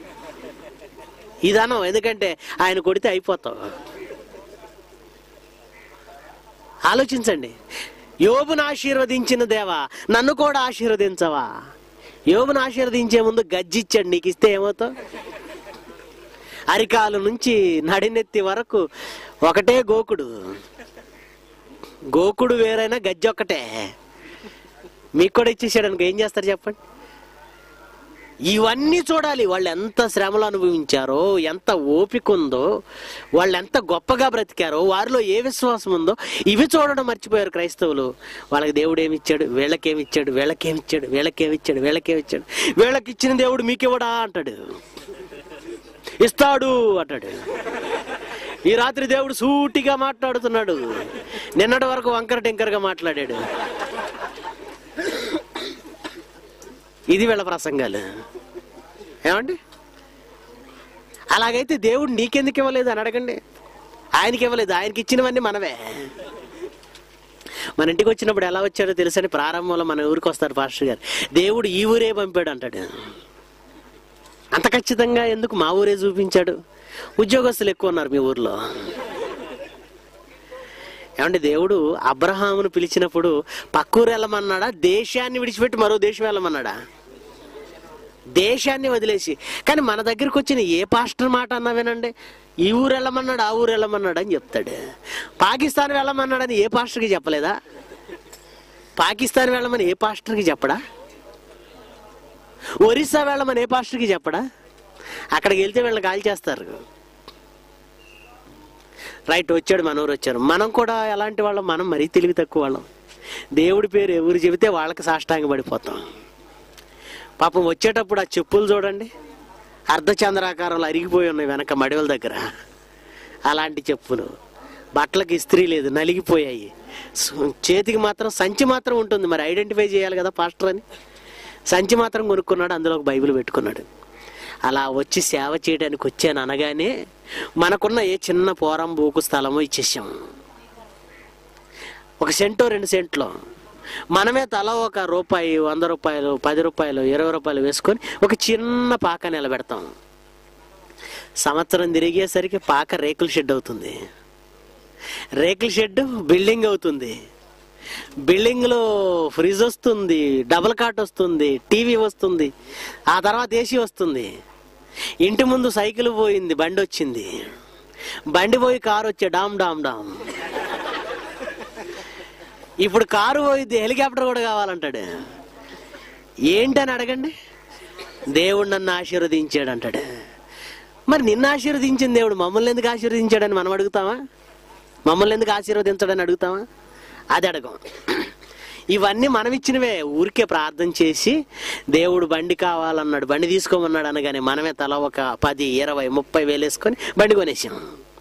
ఇదనం ఎందుకంటే ఆయన కొడితే అయిపోతావు ఆలోచించండి యోబును ఆశీర్వదించిన దేవా నన్ను కూడా ఆశీర్వదించవా యోబును ఆశీర్వదించే ముందు గజ్జిచ్చాడు నీకు ఇస్తే ఏమవుతావు అరికాలు నుంచి నడినెత్తి వరకు ఒకటే గోకుడు గోకుడు వేరైనా గజ్జి ఒక్కటే మీకు కూడా ఇచ్చేసాడు అనుకో ఏం చేస్తారు చెప్పండి ఇవన్నీ చూడాలి వాళ్ళు ఎంత శ్రమలు అనుభవించారో ఎంత ఓపిక ఉందో వాళ్ళు ఎంత గొప్పగా బ్రతికారో వారిలో ఏ విశ్వాసం ఉందో ఇవి చూడడం మర్చిపోయారు క్రైస్తవులు వాళ్ళకి దేవుడు ఏమిచ్చాడు వీళ్ళకేమిచ్చాడు వీళ్ళకేమిచ్చాడు వీళ్ళకేమిచ్చాడు వీళ్ళకేమిచ్చాడు వీళ్ళకి ఇచ్చిన దేవుడు మీకివ్వడా అంటాడు ఇస్తాడు అంటాడు ఈ రాత్రి దేవుడు సూటిగా మాట్లాడుతున్నాడు నిన్నటి వరకు వంకర టెంకరగా మాట్లాడాడు ఇది వీళ్ళ ప్రసంగాలు ఏమండి అలాగైతే దేవుడు నీకెందుకు ఇవ్వలేదు అని అడగండి ఆయనకి ఇవ్వలేదు ఆయనకి ఇచ్చినవన్నీ మనవే మన ఇంటికి వచ్చినప్పుడు ఎలా వచ్చాడో తెలుసని ప్రారంభంలో మన ఊరికి వస్తారు పాస్టర్ గారు దేవుడు ఈ ఊరే పంపాడు అంటాడు అంత ఖచ్చితంగా ఎందుకు మా ఊరే చూపించాడు ఉద్యోగస్తులు ఎక్కువ ఉన్నారు మీ ఊర్లో ఏమంటే దేవుడు అబ్రహామును పిలిచినప్పుడు పక్కూరు వెళ్ళమన్నాడా దేశాన్ని విడిచిపెట్టి మరో దేశం వెళ్ళమన్నాడా దేశాన్ని వదిలేసి కానీ మన దగ్గరికి వచ్చిన ఏ పాస్టర్ మాట అన్నా వినండి ఈ ఊరు వెళ్ళమన్నాడు ఆ ఊరు వెళ్ళమన్నాడు అని చెప్తాడు పాకిస్తాన్ వెళ్ళమన్నాడని ఏ పాస్టర్కి చెప్పలేదా పాకిస్తాన్ వెళ్ళమని ఏ పాస్టర్కి చెప్పడా ఒరిస్సా వెళ్ళమని ఏ పాస్టర్కి చెప్పడా అక్కడికి వెళ్తే వీళ్ళని కాల్ చేస్తారు రైట్ వచ్చాడు మన ఊరు వచ్చారు మనం కూడా ఎలాంటి వాళ్ళం మనం మరీ తెలివి తక్కువ వాళ్ళం దేవుడి పేరు ఎవరు చెబితే వాళ్ళకి సాష్టాంగ పడిపోతాం పాపం వచ్చేటప్పుడు ఆ చెప్పులు చూడండి అర్ధచంద్రాకారంలో అరిగిపోయి ఉన్నాయి వెనక మడివల దగ్గర అలాంటి చెప్పులు బట్టలకు ఇస్త్రీ లేదు నలిగిపోయాయి సు- చేతికి మాత్రం సంచి మాత్రం ఉంటుంది మరి ఐడెంటిఫై చేయాలి కదా పాస్టర్ అని సంచి మాత్రం కొనుక్కున్నాడు అందులో ఒక బైబిల్ పెట్టుకున్నాడు అలా వచ్చి సేవ చేయడానికి వచ్చాను అనగానే మనకున్న ఏ చిన్న పోరం బూకు స్థలమో ఇచ్చేసాం ఒక సెంటో రెండు సెంట్లో మనమే తల ఒక రూపాయి వంద రూపాయలు పది రూపాయలు ఇరవై రూపాయలు వేసుకొని ఒక చిన్న పాక నిలబెడతాం సంవత్సరం తిరిగేసరికి పాక రేకుల షెడ్ అవుతుంది రేకుల షెడ్ బిల్డింగ్ అవుతుంది బిల్డింగ్లో ఫ్రిడ్జ్ వస్తుంది డబుల్ కాట్ వస్తుంది టీవీ వస్తుంది ఆ తర్వాత ఏసీ వస్తుంది ఇంటి ముందు సైకిల్ పోయింది బండి వచ్చింది బండి పోయి కారు వచ్చే డామ్ డామ్ డామ్ ఇప్పుడు కారు పోయింది హెలికాప్టర్ కూడా కావాలంటాడు ఏంటని అడగండి దేవుడు నన్ను ఆశీర్వదించాడు అంటాడు మరి నిన్ను ఆశీర్వదించిన దేవుడు మమ్మల్ని ఎందుకు ఆశీర్వదించాడని మనం అడుగుతామా మమ్మల్ని ఎందుకు ఆశీర్వదించడని అడుగుతామా అది అడగం ఇవన్నీ మనం ఇచ్చినవే ఊరికే ప్రార్థన చేసి దేవుడు బండి కావాలన్నాడు బండి తీసుకోమన్నాడు అనగానే మనమే తల ఒక పది ఇరవై ముప్పై వేలు వేసుకొని బండి కొనేసాం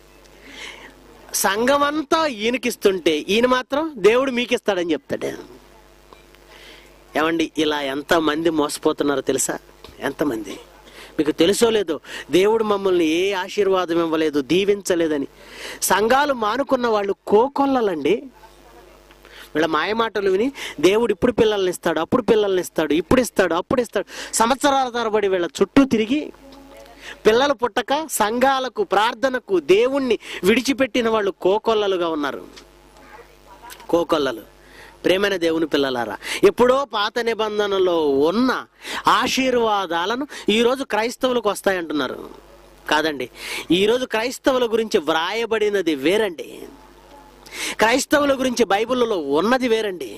సంఘం అంతా ఈయనకిస్తుంటే ఈయన మాత్రం దేవుడు మీకు ఇస్తాడని చెప్తాడు ఏమండి ఇలా ఎంతమంది మోసపోతున్నారో తెలుసా ఎంతమంది మీకు తెలుసో లేదో దేవుడు మమ్మల్ని ఏ ఆశీర్వాదం ఇవ్వలేదు దీవించలేదని సంఘాలు మానుకున్న వాళ్ళు కోకొల్లలండి వీళ్ళ మాయమాటలు విని దేవుడు ఇప్పుడు పిల్లల్ని ఇస్తాడు అప్పుడు పిల్లల్ని ఇస్తాడు ఇప్పుడు ఇస్తాడు అప్పుడు ఇస్తాడు సంవత్సరాల తరబడి వీళ్ళ చుట్టూ తిరిగి పిల్లలు పుట్టక సంఘాలకు ప్రార్థనకు దేవుణ్ణి విడిచిపెట్టిన వాళ్ళు కోకొల్లలుగా ఉన్నారు కోకొల్లలు ప్రేమైన దేవుని పిల్లలారా ఎప్పుడో పాత నిబంధనలో ఉన్న ఆశీర్వాదాలను ఈరోజు క్రైస్తవులకు వస్తాయంటున్నారు కాదండి ఈరోజు క్రైస్తవుల గురించి వ్రాయబడినది వేరండి క్రైస్తవుల గురించి బైబిల్లో ఉన్నది వేరండి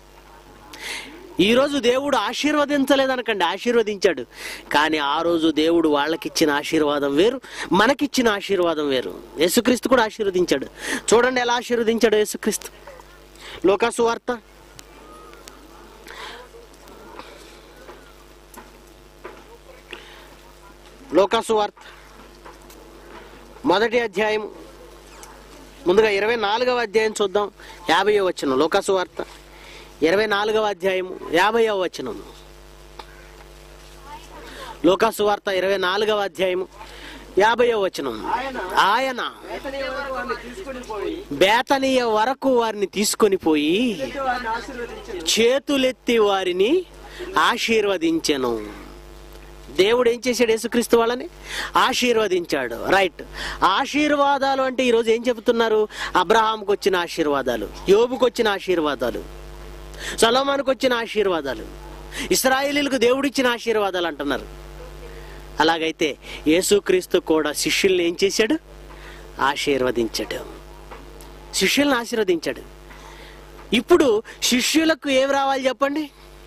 ఈరోజు దేవుడు ఆశీర్వదించలేదనకండి ఆశీర్వదించాడు కానీ ఆ రోజు దేవుడు వాళ్ళకిచ్చిన ఆశీర్వాదం వేరు మనకిచ్చిన ఆశీర్వాదం వేరు యేసుక్రీస్తు కూడా ఆశీర్వదించాడు చూడండి ఎలా ఆశీర్వదించాడు యేసుక్రీస్తు లోకాసు వార్త లోకాసు వార్త మొదటి అధ్యాయం ముందుగా ఇరవై నాలుగవ అధ్యాయం చూద్దాం యాభైవ వచనం లోకాసు వార్త ఇరవై నాలుగవ అధ్యాయము యాభైవ వచనం లోకాసు వార్త ఇరవై నాలుగవ అధ్యాయము యాభైవ వచనం ఆయన ఆయన బేతనీ వరకు వారిని తీసుకుని పోయి బేతనీయ వరకు వారిని తీసుకొని పోయి ఎదుటి వారిని ఆశీర్వదించను చేతులెత్తి వారిని ఆశీర్వదించెను దేవుడు ఏం చేశాడు యేసుక్రీస్తు వాళ్ళని ఆశీర్వదించాడు రైట్ ఆశీర్వాదాలు అంటే ఈరోజు ఏం చెబుతున్నారు అబ్రహాంకు వచ్చిన ఆశీర్వాదాలు యోబుకు వచ్చిన ఆశీర్వాదాలు సలోమానుకు వచ్చిన ఆశీర్వాదాలు ఇస్రాయేలీలకు దేవుడిచ్చిన ఆశీర్వాదాలు అంటున్నారు అలాగైతే యేసుక్రీస్తు కూడా శిష్యుల్ని ఏం చేశాడు ఆశీర్వదించాడు శిష్యుల్ని ఆశీర్వదించాడు ఇప్పుడు శిష్యులకు ఏం రావాలి చెప్పండి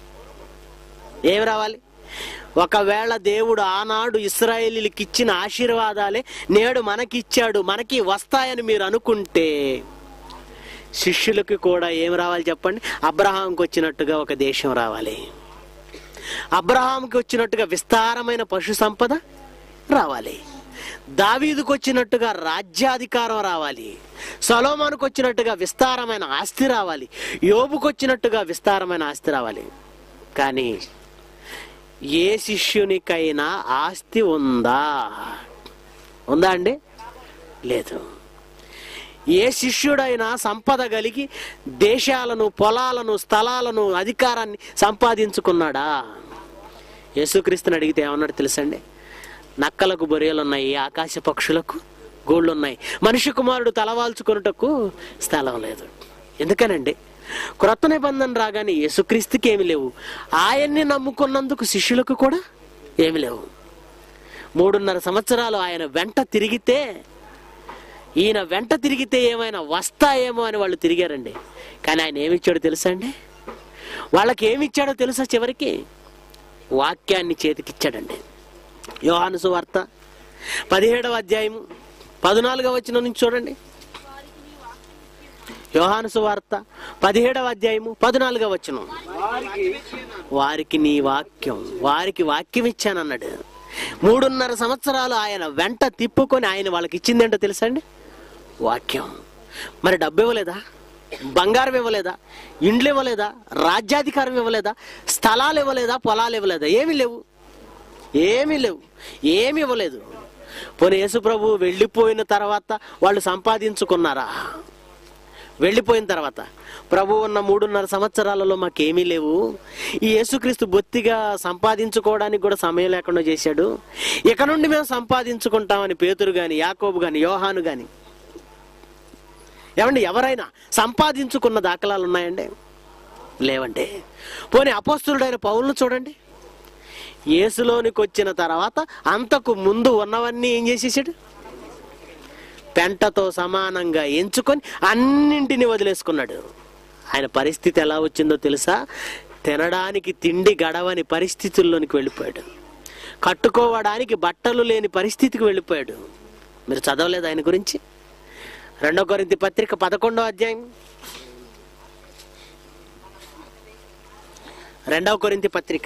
ఏం రావాలి ఒకవేళ దేవుడు ఆనాడు ఇస్రాయేలీలకు ఇచ్చిన ఆశీర్వాదాలే నేడు మనకిచ్చాడు మనకి వస్తాయని మీరు అనుకుంటే శిష్యులకు కూడా ఏం రావాలి చెప్పండి అబ్రహాంకి వచ్చినట్టుగా ఒక దేశం రావాలి అబ్రహాంకి వచ్చినట్టుగా విస్తారమైన పశు సంపద రావాలి దావీదుకు వచ్చినట్టుగా రాజ్యాధికారం రావాలి సొలోమానుకు వచ్చినట్టుగా విస్తారమైన ఆస్తి రావాలి యోబుకు వచ్చినట్టుగా విస్తారమైన ఆస్తి రావాలి కానీ ఏ శిష్యునికైనా ఆస్తి ఉందా ఉందా అండి లేదు ఏ శిష్యుడైనా సంపద కలిగి దేశాలను పొలాలను స్థలాలను అధికారాన్ని సంపాదించుకున్నాడా యేసుక్రీస్తుని అడిగితే ఏమన్నాడు తెలుసండి నక్కలకు బొరియలున్నాయి ఆకాశ పక్షులకు గూళ్ళున్నాయి మనిషి కుమారుడు తలవాల్చుకొనుటకు స్థలం లేదు ఎందుకనండి క్రొత్త నిబంధన రాగానే యేసుక్రీస్తుకి ఏమి లేవు ఆయన్ని నమ్ముకున్నందుకు శిష్యులకు కూడా ఏమి లేవు మూడున్నర సంవత్సరాలు ఆయన వెంట తిరిగితే ఈయన వెంట తిరిగితే ఏమైనా వస్తాయేమో అని వాళ్ళు తిరిగారండి కానీ ఆయన ఏమిచ్చాడో తెలుసా అండి వాళ్ళకి ఏమిచ్చాడో తెలుసా చివరికి వాక్యాన్ని చేతికిచ్చాడండి యోహాను సువార్త పదిహేడవ అధ్యాయము పద్నాలుగవ వచ్చిన నుంచి చూడండి యోహాను సువార్త పదిహేడవ అధ్యాయము పద్నాలుగవ వచనం వారికి వారికి నీ వాక్యం వారికి వాక్యం ఇచ్చానన్నాడు మూడున్నర సంవత్సరాలు ఆయన వెంట తిప్పుకొని ఆయన వాళ్ళకి ఇచ్చిందేంటో తెలుసా అండి వాక్యం మరి డబ్బు ఇవ్వలేదా బంగారం ఇవ్వలేదా ఇండ్లు ఇవ్వలేదా రాజ్యాధికారం ఇవ్వలేదా స్థలాలు ఇవ్వలేదా పొలాలు ఇవ్వలేదా ఏమీ లేవు ఏమీ లేవు ఏమి ఇవ్వలేదు పోనీ యేసు ప్రభు వెళ్ళిపోయిన తర్వాత వాళ్ళు సంపాదించుకున్నారా వెళ్ళిపోయిన తర్వాత ప్రభు ఉన్న మూడున్నర సంవత్సరాలలో మాకేమీ లేవు ఈ యేసుక్రీస్తు బొత్తిగా సంపాదించుకోవడానికి కూడా సమయం లేకుండా చేశాడు ఇక నుండి మేము సంపాదించుకుంటామని పేతురు గాని యాకోబు గాని యోహాను గాని ఏమండి ఎవరైనా సంపాదించుకున్న దాఖలాలు ఉన్నాయండి లేవండి పోనీ అపోస్తులుడైన పౌలను చూడండి యేసులోనికి వచ్చిన తర్వాత అంతకు ముందు ఉన్నవన్నీ ఏం చేసేసాడు పెంటతో సమానంగా ఎంచుకొని అన్నింటిని వదిలేసుకున్నాడు ఆయన పరిస్థితి ఎలా వచ్చిందో తెలుసా తినడానికి తిండి గడవని పరిస్థితుల్లోనికి వెళ్ళిపోయాడు కట్టుకోవడానికి బట్టలు లేని పరిస్థితికి వెళ్ళిపోయాడు మీరు చదవలేదు ఆయన గురించి రెండో కొరింతి పత్రిక పదకొండో అధ్యాయం రెండవ కొరింతి పత్రిక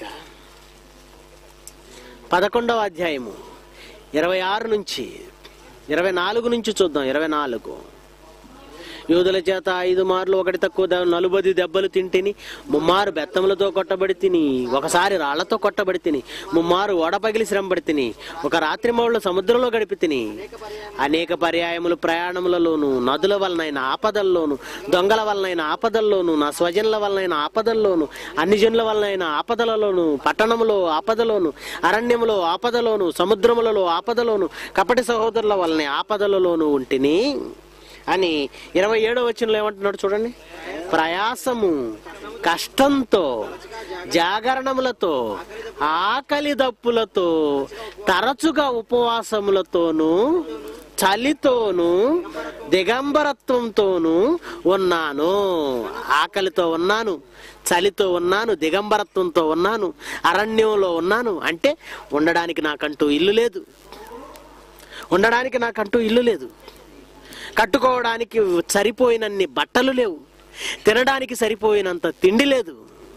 పదకొండవ అధ్యాయము ఇరవై ఆరు నుంచి ఇరవై నాలుగు నుంచి చూద్దాం ఇరవై నాలుగు యూదుల చేత ఐదు మార్లు ఒకటి తక్కువ ద- నలుబది దెబ్బలు తింటిని ముమ్మారు బెత్తములతో కొట్టబడి తిని ఒకసారి రాళ్లతో కొట్టబడి తిని ముమ్మారు ఓడపగిలి శ్రమపడి తిని ఒక రాత్రి మౌళ్ళు సముద్రంలో గడిపి తిని అనేక పర్యాయములు ప్రయాణములలోను నదుల వలనైన ఆపదల్లోను దొంగల వలనైన ఆపదల్లోను నా స్వజనుల వలనైన ఆపదల్లోను అన్ని జనుల వలనైన ఆపదలలోను పట్టణములో ఆపదలోను అరణ్యములో ఆపదలోను సముద్రములలో ఆపదలోను కపటి సహోదరుల వలన ఆపదలలోను ఉంటిని అని ఇరవై ఏడో వచనంలో ఏమంటున్నాడు చూడండి ప్రయాసము కష్టంతో జాగరణములతో ఆకలి దప్పులతో తరచుగా ఉపవాసములతోనూ చలితోనూ దిగంబరత్వంతోనూ ఉన్నాను ఆకలితో ఉన్నాను చలితో ఉన్నాను దిగంబరత్వంతో ఉన్నాను అరణ్యంలో ఉన్నాను అంటే ఉండడానికి నాకంటూ ఇల్లు లేదు ఉండడానికి నాకంటూ ఇల్లు లేదు కట్టుకోవడానికి సరిపోయినన్ని బట్టలు లేవు తినడానికి సరిపోయినంత తిండి లేదు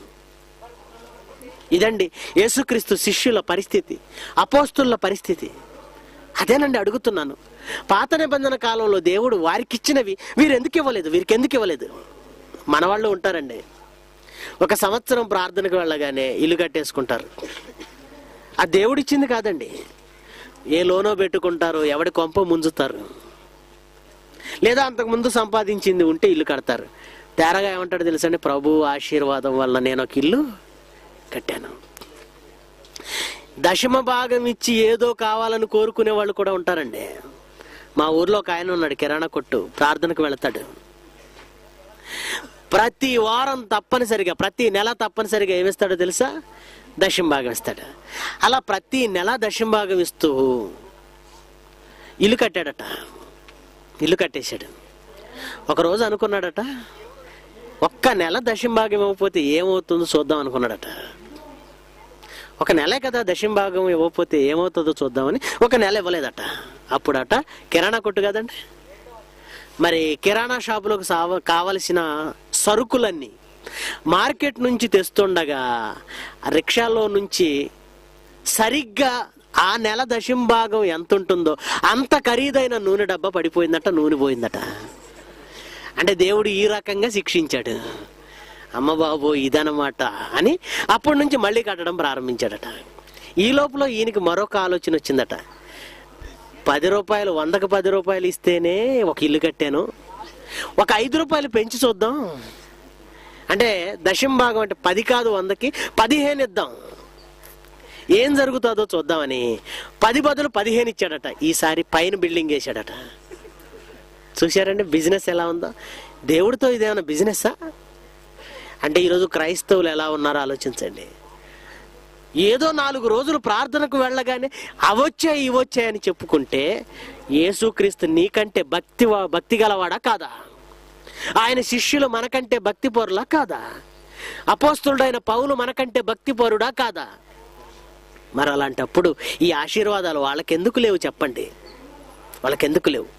ఇదండి యేసుక్రీస్తు శిష్యుల పరిస్థితి అపోస్తుల పరిస్థితి అదేనండి అడుగుతున్నాను పాత నిబంధన కాలంలో దేవుడు వారికి ఇచ్చినవి వీరు ఎందుకు ఇవ్వలేదు వీరికి ఎందుకు ఇవ్వలేదు మన వాళ్ళు ఉంటారండి ఒక సంవత్సరం ప్రార్థనకు వెళ్ళగానే ఇల్లు కట్టేసుకుంటారు ఆ దేవుడిచ్చింది కాదండి ఏ లోనో పెట్టుకుంటారు ఎవడి కొంప ముంజుతారు లేదా అంతకుముందు సంపాదించింది ఉంటే ఇల్లు కడతారు తేరగా ఏమంటాడు తెలుసండి ప్రభు ఆశీర్వాదం వల్ల నేను ఒక ఇల్లు కట్టాను దశమ భాగం ఇచ్చి ఏదో కావాలని కోరుకునే వాళ్ళు కూడా ఉంటారండి మా ఊర్లో ఒక ఆయన ఉన్నాడు కిరాణా కొట్టు ప్రార్థనకు వెళతాడు ప్రతి వారం తప్పనిసరిగా ప్రతి నెల తప్పనిసరిగా ఏమిస్తాడో తెలుసా దశమ భాగం ఇస్తాడు అలా ప్రతి నెల దశమ భాగం ఇస్తూ ఇల్లు కట్టాడట ఇల్లు కట్టేశాడు ఒకరోజు అనుకున్నాడట ఒక్క నెల దశంభాగం ఇవ్వకపోతే ఏమవుతుందో చూద్దాం అనుకున్నాడట ఒక నెలే కదా దశంభాగం ఇవ్వకపోతే ఏమవుతుందో చూద్దామని ఒక నెల ఇవ్వలేదట అప్పుడట కిరాణా కొట్టు కదండి మరి కిరాణా షాపులకు సావ కావలసిన సరుకులన్నీ మార్కెట్ నుంచి తెస్తుండగా రిక్షాలో నుంచి సరిగ్గా ఆ నెల దశంభాగం ఎంత ఉంటుందో అంత ఖరీదైన నూనె డబ్బా పడిపోయిందట నూనె పోయిందట అంటే దేవుడు ఈ రకంగా శిక్షించాడు అమ్మ బాబు ఇదనమాట అని అప్పటి నుంచి మళ్ళీ కట్టడం ప్రారంభించాడట ఈ లోపల ఈయనకి మరొక ఆలోచన వచ్చిందట పది రూపాయలు వందకు పది రూపాయలు ఇస్తేనే ఒక ఇల్లు కట్టాను ఒక ఐదు రూపాయలు పెంచి చూద్దాం అంటే దశం భాగం అంటే పది కాదు వందకి పదిహేను ఇద్దాం ఏం జరుగుతుందో చూద్దామని పది బదులు పదిహేను ఇచ్చాడట ఈసారి పైన బిల్డింగ్ వేసాడట చూశారండి బిజినెస్ ఎలా ఉందో దేవుడితో ఇదేమైనా బిజినెస్సా అంటే ఈరోజు క్రైస్తవులు ఎలా ఉన్నారో ఆలోచించండి ఏదో నాలుగు రోజులు ప్రార్థనకు వెళ్ళగానే అవొచ్చాయి ఇవొచ్చాయని చెప్పుకుంటే యేసుక్రీస్తు నీకంటే భక్తి భక్తి గలవాడా కాదా ఆయన శిష్యులు మనకంటే భక్తి పరులా కాదా అపోస్తుడైన పౌలు మనకంటే భక్తి పరుడా కాదా మరి అలాంటప్పుడు ఈ ఆశీర్వాదాలు వాళ్ళకెందుకు లేవు చెప్పండి వాళ్ళకెందుకు లేవు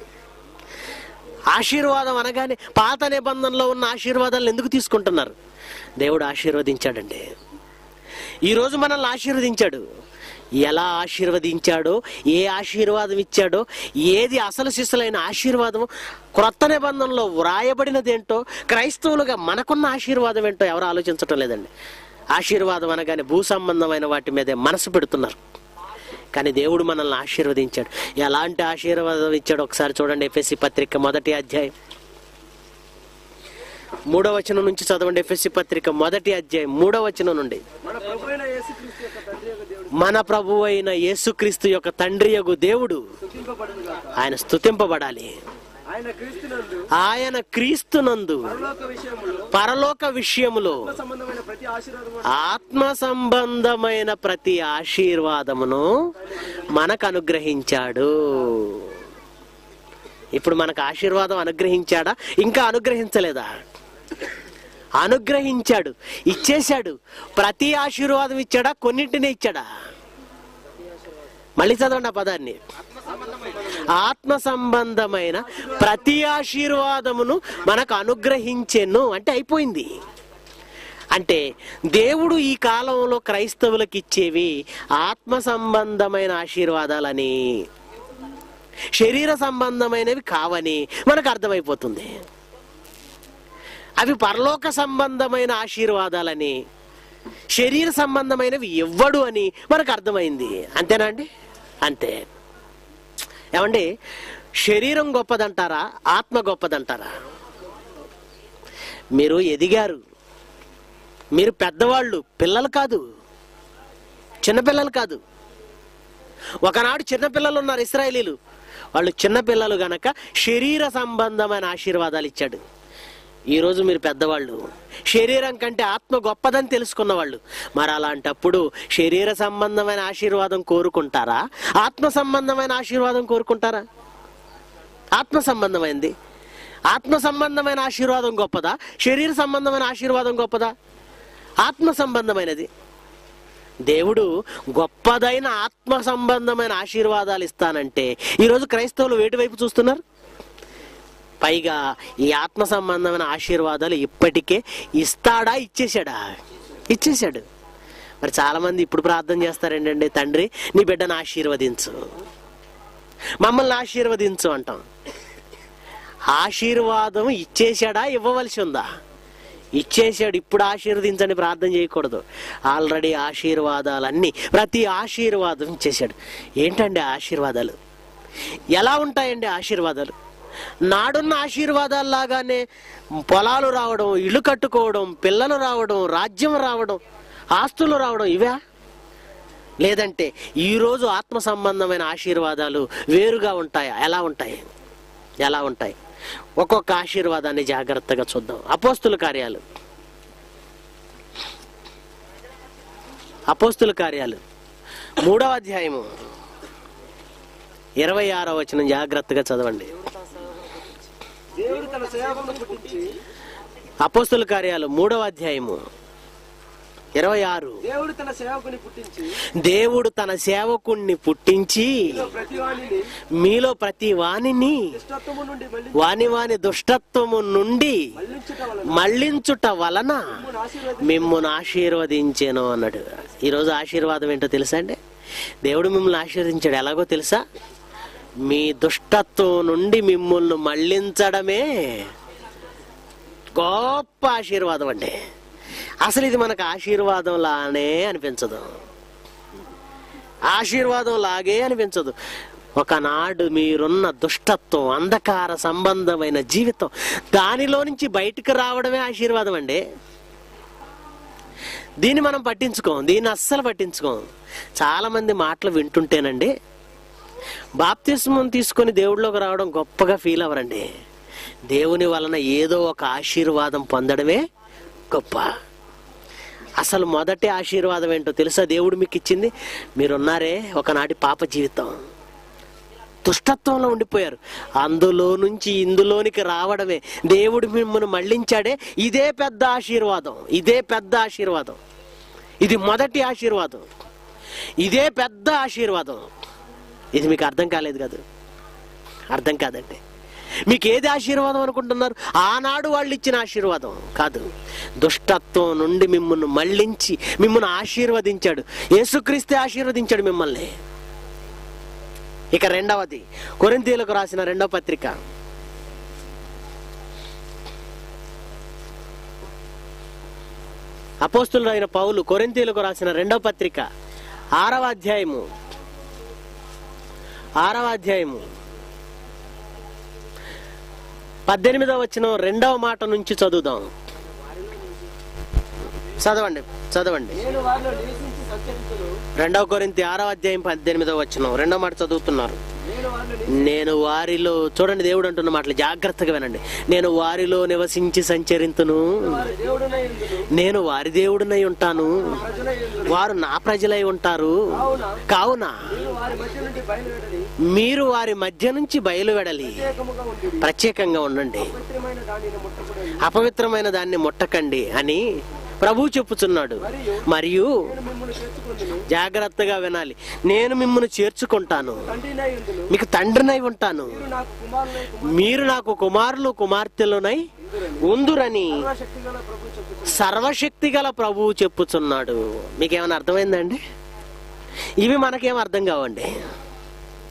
ఆశీర్వాదం అనగానే పాత నిబంధనలో ఉన్న ఆశీర్వాదాలను ఎందుకు తీసుకుంటున్నారు దేవుడు ఆశీర్వదించాడండి ఈరోజు మనల్ని ఆశీర్వదించాడు ఎలా ఆశీర్వదించాడో ఏ ఆశీర్వాదం ఇచ్చాడో ఏది అసలు శిస్సులైన ఆశీర్వాదం క్రొత్త నిబంధనలో వ్రాయబడినదేంటో క్రైస్తవులుగా మనకున్న ఆశీర్వాదం ఏంటో ఎవరు ఆలోచించటం లేదండి ఆశీర్వాదం అనగానే భూ సంబంధమైన వాటి మీదే మనసు పెడుతున్నారు కానీ దేవుడు మనల్ని ఆశీర్వదించాడు ఎలాంటి ఆశీర్వాదం ఇచ్చాడు ఒకసారి చూడండి ఎఫ్ఎస్సి పత్రిక మొదటి అధ్యాయం మూడవ వచనం నుంచి చదవండి ఎఫ్ఎస్సి పత్రిక మొదటి అధ్యాయం మూడవ వచనం నుండి మన ప్రభు అయిన యేసుక్రీస్తు యొక్క తండ్రి యొక్క దేవుడు మన ప్రభు అయిన యేసుక్రీస్తు యొక్క తండ్రి యొక్క దేవుడు స్థుతింపబడును గాక ఆయన స్తుతింపబడాలి ఆయన క్రీస్తునందు ఆయన క్రీస్తునందు పరలోక విషయములో పరలోక విషయములో సంబంధమైన ప్రతి ఆశీర్వాదము ఆత్మ సంబంధమైన ప్రతి ఆశీర్వాదమును మనకు అనుగ్రహించాడు ఇప్పుడు మనకు ఆశీర్వాదం అనుగ్రహించాడా ఇంకా అనుగ్రహించలేదా అనుగ్రహించాడు ఇచ్చేశాడు ప్రతి ఆశీర్వాదం ఇచ్చాడా కొన్నింటినే ఇచ్చాడా మళ్ళీ చదవండి ఆ పదాన్ని ఆత్మ సంబంధమైన ప్రతి ఆశీర్వాదమును మనకు అనుగ్రహించెను అంటే అయిపోయింది అంటే దేవుడు ఈ కాలంలో క్రైస్తవులకు ఇచ్చేవి ఆత్మ సంబంధమైన ఆశీర్వాదాలని శరీర సంబంధమైనవి కావని మనకు అర్థమైపోతుంది అవి పరలోక సంబంధమైన ఆశీర్వాదాలని శరీర సంబంధమైనవి ఇవ్వడు అని మనకు అర్థమైంది అంతేనా అండి అంతే ఏమండి శరీరం గొప్పదంటారా ఆత్మ గొప్పదంటారా మీరు ఎదిగారు మీరు పెద్దవాళ్ళు పిల్లలు కాదు చిన్నపిల్లలు కాదు ఒకనాడు చిన్నపిల్లలు ఉన్నారు ఇస్రాయేలీలు వాళ్ళు చిన్నపిల్లలు గనక శరీర సంబంధమైన ఆశీర్వాదాలు ఇచ్చాడు ఈరోజు మీరు పెద్దవాళ్ళు శరీరం కంటే ఆత్మ గొప్పదని తెలుసుకున్న వాళ్ళు మరి అలాంటప్పుడు శరీర సంబంధమైన ఆశీర్వాదం కోరుకుంటారా ఆత్మ సంబంధమైన ఆశీర్వాదం కోరుకుంటారా ఆత్మ సంబంధమైంది ఆత్మ సంబంధమైన ఆశీర్వాదం గొప్పదా శరీర సంబంధమైన ఆశీర్వాదం గొప్పదా ఆత్మ సంబంధమైనది దేవుడు గొప్పదైన ఆత్మ సంబంధమైన ఆశీర్వాదాలు ఇస్తానంటే ఈరోజు క్రైస్తవులు వేటి వైపు చూస్తున్నారు పైగా ఈ ఆత్మ సంబంధమైన ఆశీర్వాదాలు ఇప్పటికే ఇస్తాడా ఇచ్చేశాడా ఇచ్చేశాడు మరి చాలా మంది ఇప్పుడు ప్రార్థన చేస్తారేంటండి తండ్రి నీ బిడ్డను ఆశీర్వదించు మమ్మల్ని ఆశీర్వదించు అంటాం ఆశీర్వాదం ఇచ్చేశాడా ఇవ్వవలసి ఉందా ఇచ్చేసాడు ఇప్పుడు ఆశీర్వదించని ప్రార్థన చేయకూడదు ఆల్రెడీ ఆశీర్వాదాలన్నీ ప్రతి ఆశీర్వాదం ఇచ్చేశాడు ఏంటండి ఆ ఆశీర్వాదాలు ఎలా ఉంటాయండి ఆశీర్వాదాలు నాడున్న ఆశీర్వాదాలు లాగానే పొలాలు రావడం ఇల్లు కట్టుకోవడం పిల్లలు రావడం రాజ్యం రావడం ఆస్తులు రావడం ఇవా లేదంటే ఈరోజు ఆత్మ సంబంధమైన ఆశీర్వాదాలు వేరుగా ఉంటాయా ఎలా ఉంటాయి ఎలా ఉంటాయి ఒక్కొక్క ఆశీర్వాదాన్ని జాగ్రత్తగా చూద్దాం అపోస్తుల కార్యాలు అపోస్తుల కార్యాలు మూడవ అధ్యాయము ఇరవై ఆరో వచనం జాగ్రత్తగా చదవండి దేవుడు తన సేవకులను పుట్టించి అపోస్తుల కార్యాలు మూడవ అధ్యాయము ఇరవై ఆరు దేవుడు తన సేవకుని పుట్టించి దేవుడు తన సేవకుణ్ణి పుట్టించి ప్రతి వాణిని మీలో ప్రతి వాణిని దుష్టత్వము నుండి మళ్ళీ వాని వాని దుష్టత్వము నుండి మళ్ళించుట వలన మళ్ళించుట వలన మిమ్మును ఆశీర్వదించి మిమ్మల్ని ఆశీర్వదించాను అన్నాడు ఈరోజు ఆశీర్వాదం ఏంటో తెలుసా అండి దేవుడు మిమ్మల్ని ఆశీర్వదించాడు ఎలాగో తెలుసా మీ దుష్టత్వం నుండి మిమ్మల్ని మళ్ళించడమే గొప్ప ఆశీర్వాదం అండి అసలు ఇది మనకు ఆశీర్వాదం లానే అనిపించదు ఆశీర్వాదం లాగే అనిపించదు ఒకనాడు మీరున్న దుష్టత్వం అంధకార సంబంధమైన జీవితం దానిలో నుంచి బయటికి రావడమే ఆశీర్వాదం అండి దీన్ని మనం పట్టించుకోం దీన్ని అస్సలు పట్టించుకోం చాలా మంది మాటలు వింటుంటేనండి బాప్తిస్మం తీసుకొని దేవుడిలోకి రావడం గొప్పగా ఫీల్ అవ్వరండి దేవుని వలన ఏదో ఒక ఆశీర్వాదం పొందడమే గొప్ప అసలు మొదటి ఆశీర్వాదం ఏంటో తెలుసా దేవుడు మీకు ఇచ్చింది మీరున్నారే ఒకనాటి పాప జీవితం దుష్టత్వంలో ఉండిపోయారు అందులో నుంచి ఇందులోనికి రావడమే దేవుడు మిమ్మల్ని మళ్ళించాడే ఇదే పెద్ద ఆశీర్వాదం ఇదే పెద్ద ఆశీర్వాదం ఇది మొదటి ఆశీర్వాదం ఇదే పెద్ద ఆశీర్వాదం ఇది మీకు అర్థం కాలేదు కదా అర్థం కాదండి మీకు ఏది ఆశీర్వాదం అనుకుంటున్నారు ఆనాడు వాళ్ళు ఇచ్చిన ఆశీర్వాదం కాదు దుష్టత్వం నుండి మిమ్మల్ని మళ్ళించి మిమ్మల్ని ఆశీర్వదించాడు యేసుక్రీస్తే ఆశీర్వదించాడు మిమ్మల్ని ఇక రెండవది కొరింతీయులకు రాసిన రెండవ పత్రిక అపోస్తులైన పౌలు కొరింతీయులకు రాసిన రెండవ పత్రిక ఆరవ అధ్యాయము ఆరవ అధ్యాయము పద్దెనిమిదవ వచ్చిన రెండవ మాట నుంచి చదువుదాం చదవండి చదవండి నేను వారిలో నివసించి సంచరించును రెండవ కొరింతి ఆరవ అధ్యాయం పద్దెనిమిదవ వచ్చిన రెండవ మాట చదువుతున్నారు నేను వారిలో నివసించి నేను వారిలో చూడండి దేవుడు అంటున్న మాటలు జాగ్రత్తగా వినండి నేను వారిలో నివసించి సంచరింతును వారి దేవుడునై ఉండును నేను వారి దేవుడినై ఉంటాను ప్రజలై ఉండును వారు నా ప్రజలై ఉంటారు కావున నేను వారి మధ్య నుండి బయలువెడలి మీరు వారి మధ్య నుంచి బయలువెడలి ప్రత్యేకముగా ఉండి ప్రత్యేకంగా ఉండండి పవిత్రమైన దానిని ముట్టకుడని అపవిత్రమైన దాన్ని ముట్టకండి అని ప్రభు చెప్పుచున్నాడు మరియు నేను మిమ్మల్ని చేర్చుకుందును జాగ్రత్తగా వినాలి నేను మిమ్మల్ని చేర్చుకుంటాను తండ్రినై ఉండును మీకు తండ్రినై ఉంటాను మీరు నాకు కుమారులై కుమార్ మీరు నాకు కుమారులు కుమార్తెలునై ఉందురని శక్తి గల ప్రభు చెప్పుచున్నాను సర్వశక్తి గల ప్రభువు చెప్పుచున్నాడు మీకేమైనా అర్థమైందండి ఇవి మనకేం అర్థం కావండి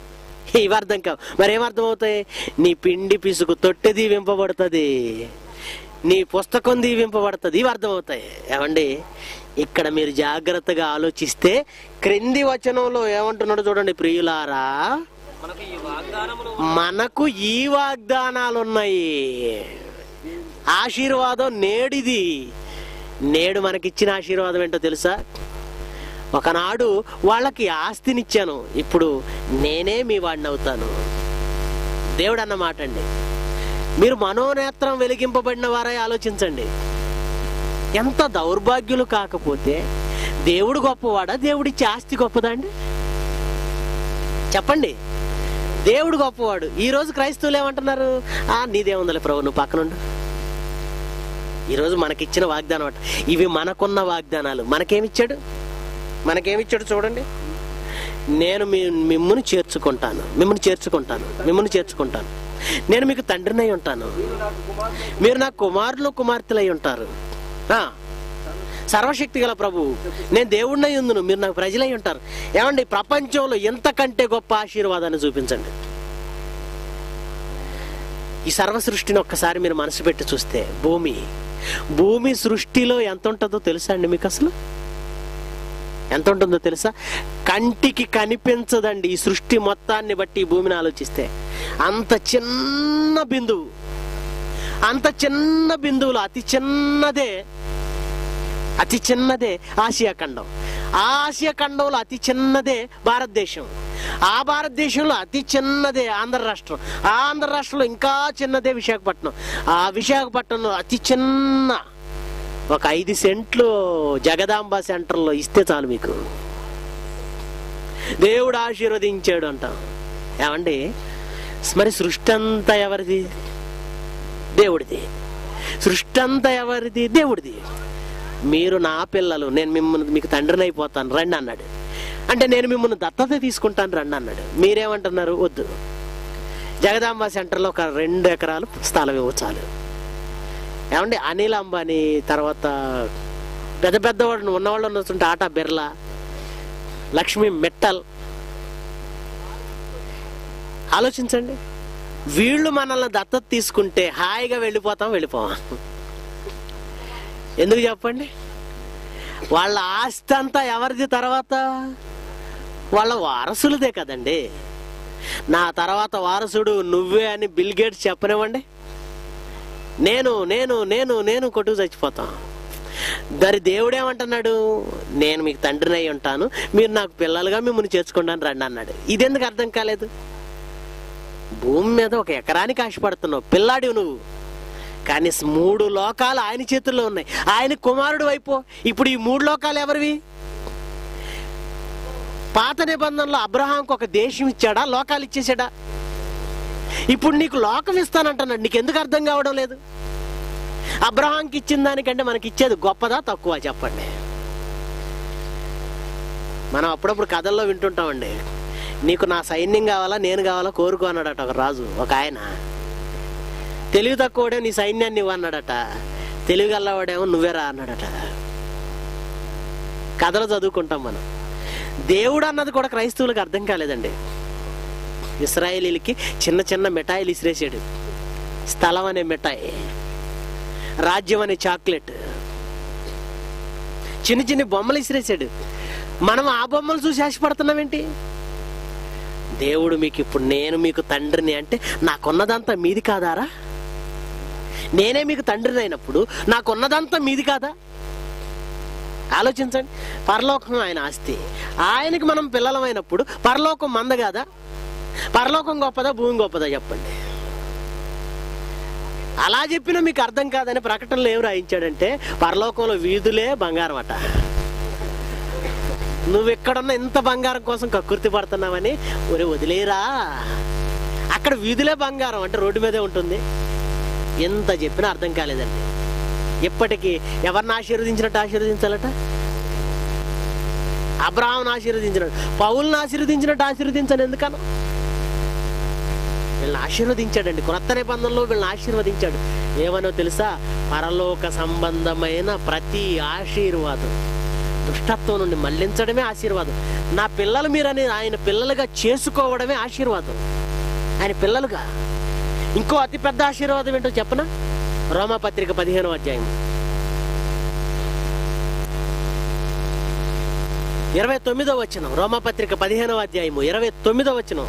ఇవి అర్థం కావు మరి ఏమర్థం అవుతాయి నీ పిండి పిసుకు తొట్టె దీవింపబడుతుంది నీ పుస్తకం దీవింపబడుతుంది ఇవి అర్థమవుతాయి ఏమండి ఇక్కడ మీరు జాగ్రత్తగా ఆలోచిస్తే క్రింది వచనంలో ఏమంటున్నాడు చూడండి ప్రియులారా మనకు ఈ వాగ్దానములు మనకు ఈ వాగ్దానాలు ఉన్నాయి ఆశీర్వాదం నేడిది నేడు మనకిచ్చిన ఆశీర్వాదం ఏంటో తెలుసా ఒకనాడు వాళ్ళకి ఆస్తినిచ్చాను ఇప్పుడు నేనే మీ వాడిని అవుతాను దేవుడు అన్న మాట అండి మీరు మనోనేత్రం వెలిగింపబడిన వారై ఆలోచించండి ఎంత దౌర్భాగ్యులు కాకపోతే దేవుడు గొప్పవాడా దేవుడిచ్చే ఆస్తి గొప్పదా అండి చెప్పండి దేవుడు గొప్పవాడు ఈ రోజు క్రైస్తవులు ఏమంటున్నారు ఆ నీదేముందలే ప్రభు నువ్వు పక్కనుండు ఈరోజు మనకిచ్చిన వాగ్దానం అట ఇవి మనకున్న వాగ్దానాలు మనకేమిచ్చాడు మనకేమిచ్చాడు చూడండి నేను మీ మిమ్మల్ని చేర్చుకుంటాను మిమ్మల్ని చేర్చుకుంటాను మిమ్మల్ని చేర్చుకుంటాను నేను మీకు తండ్రినై ఉంటాను మీరు నాకు కుమారులు మీరు నా కుమారులు కుమార్తెలై ఉంటారు ఆ, సర్వశక్తి గల ప్రభు నేను దేవుడినై ఉందును మీరు నాకు ప్రజలై ఉంటారు ఏమండి ప్రపంచంలో ఎంతకంటే గొప్ప ఆశీర్వాదాన్ని చూపించండి ఈ సర్వ సృష్టిని ఒక్కసారి మీరు మనసు పెట్టి చూస్తే భూమి భూమి సృష్టిలో ఎంత ఉంటుందో తెలుసా అండి మీకు అసలు ఎంత ఉంటుందో తెలుసా కంటికి కనిపించదండి ఈ సృష్టి మొత్తాన్ని బట్టి ఈ భూమిని ఆలోచిస్తే అంత చిన్న బిందువు అంత చిన్న బిందువులో అతి చిన్నదే అతి చిన్నదే ఆసియా ఖండం ఆ ఆసియా ఖండంలో అతి చిన్నదే భారతదేశం ఆ భారతదేశంలో అతి చిన్నదే ఆంధ్ర రాష్ట్రం ఆ ఆంధ్ర రాష్ట్రంలో ఇంకా చిన్నదే విశాఖపట్నం ఆ విశాఖపట్నంలో అతి చిన్న ఒక ఐదు సెంట్లు జగదాంబ సెంటర్లో ఇస్తే చాలు మీకు దేవుడు ఆశీర్వదించాడు అంటాం ఏమండి మరి సృష్టి అంతా ఎవరిది దేవుడిది సృష్టి అంతా ఎవరిది దేవుడిది మీరు నా పిల్లలు నేను మిమ్మల్ని మీకు తండ్రిని అయిపోతాను రండి అన్నాడు అంటే నేను మిమ్మల్ని దత్తత తీసుకుంటాను రండి అన్నాడు మీరేమంటున్నారు వద్దు జగదాంబ సెంటర్లో ఒక రెండు ఎకరాలు స్థలం ఇవ్వ చాలు ఏమండి అనిల్ అంబానీ తర్వాత పెద్ద పెద్దవాళ్ళు ఉన్నవాళ్ళు ఉన్నట్టుంటే ఆటా బిర్లా లక్ష్మీ మెట్టల్ ఆలోచించండి వీళ్ళు మనల్ని దత్తత తీసుకుంటే హాయిగా వెళ్ళిపోతాం వెళ్ళిపోవా ఎందుకు చెప్పండి వాళ్ళ ఆస్తి అంతా ఎవరిది తర్వాత వాళ్ళ వారసులదే కదండి నా తర్వాత వారసుడు నువ్వే అని బిల్ గేట్స్ చెప్పనివ్వండి నేను నేను నేను నేను కొట్టుకు చచ్చిపోతాం దరి దేవుడేమంటున్నాడు నేను మీకు తండ్రిని అయి ఉంటాను మీరు నాకు పిల్లలుగా మిమ్మల్ని చేర్చుకుంటాను రండి అన్నాడు ఇదెందుకు అర్థం కాలేదు భూమి మీద ఒక ఎకరానికి ఆశపడుతున్నావు పిల్లాడివి నువ్వు కానీ మూడు లోకాలు ఆయన చేతుల్లో ఉన్నాయి ఆయన కుమారుడు వైపు ఇప్పుడు ఈ మూడు లోకాలు ఎవరివి పాత నిబంధనలో అబ్రహాంకు ఒక దేశం ఇచ్చాడా లోకాలు ఇచ్చేసాడా ఇప్పుడు నీకు లోకం ఇస్తానంటున్నాడు నీకు ఎందుకు అర్థం కావడం లేదు అబ్రహాంకి ఇచ్చిన దానికంటే మనకి ఇచ్చేది గొప్పదా తక్కువ చెప్పండి మనం అప్పుడప్పుడు కథల్లో వింటుంటామండి నీకు నా సైన్యం కావాలా నేను కావాలా కోరుకో అన్నాడట ఒక రాజు ఒక ఆయన తెలివి తక్కువడే నీ సైన్యాన్ని ఇవ్వు అన్నాడట తెలివి గల్లవాడేమో నువ్వేరా అన్నాడట కథలు చదువుకుంటాం మనం దేవుడు అన్నది కూడా క్రైస్తవులకు అర్థం కాలేదండి ఇస్రాయేలీలకి చిన్న చిన్న మిఠాయిలు ఇసిరేసాడు స్థలం అనే మిఠాయి రాజ్యం అనే చాక్లెట్ చిన్న చిన్న బొమ్మలు ఇసిరేసాడు మనం ఆ బొమ్మలు చూసి ఆశపడుతున్నామేంటి దేవుడు మీకు ఇప్పుడు నేను మీకు తండ్రిని అంటే నాకున్నదంతా మీది కాదారా నేనే మీకు తండ్రిని అయినప్పుడు నాకున్నదంతా మీది కాదా ఆలోచించండి పరలోకం ఆయన ఆస్తి ఆయనకి మనం పిల్లలమైనప్పుడు పరలోకం మంద కాదా పరలోకం గొప్పదా భూమి గొప్పదా చెప్పండి అలా చెప్పినా మీకు అర్థం కాదని ప్రకటనలో ఏం రాయించాడంటే పరలోకంలో వీధులే బంగారం అట నువ్వు ఎక్కడున్న ఇంత బంగారం కోసం కక్కుర్తి పడుతున్నావని ఒరే వదిలేరా అక్కడ వీధులే బంగారం అంటే రోడ్డు మీదే ఉంటుంది ఎంత చెప్పినా అర్థం కాలేదండి ఇప్పటికీ ఎవరిని ఆశీర్వదించినట్టు ఆశీర్వదించాలట అబ్రాహాం ఆశీర్వదించినట్టు పౌల్ని ఆశీర్వదించినట్టు ఆశీర్వదించాను ఎందుకను వీళ్ళని ఆశీర్వదించాడండి క్రొత్త నిబంధనలో వీళ్ళని ఆశీర్వదించాడు ఏమనో తెలుసా పరలోక సంబంధమైన ప్రతి ఆశీర్వాదం దుష్టత్వం నుండి మళ్లించడమే ఆశీర్వాదం నా పిల్లలు మీరని ఆయన పిల్లలుగా చేసుకోవడమే ఆశీర్వాదం ఆయన పిల్లలుగా ఇంకో అతిపెద్ద ఆశీర్వాదం ఏంటో చెప్పనా రోమాపత్రిక పదిహేనవ అధ్యాయం ఇరవై తొమ్మిదో వచనం రోమాపత్రిక పదిహేనవ అధ్యాయము ఇరవై తొమ్మిదో వచనం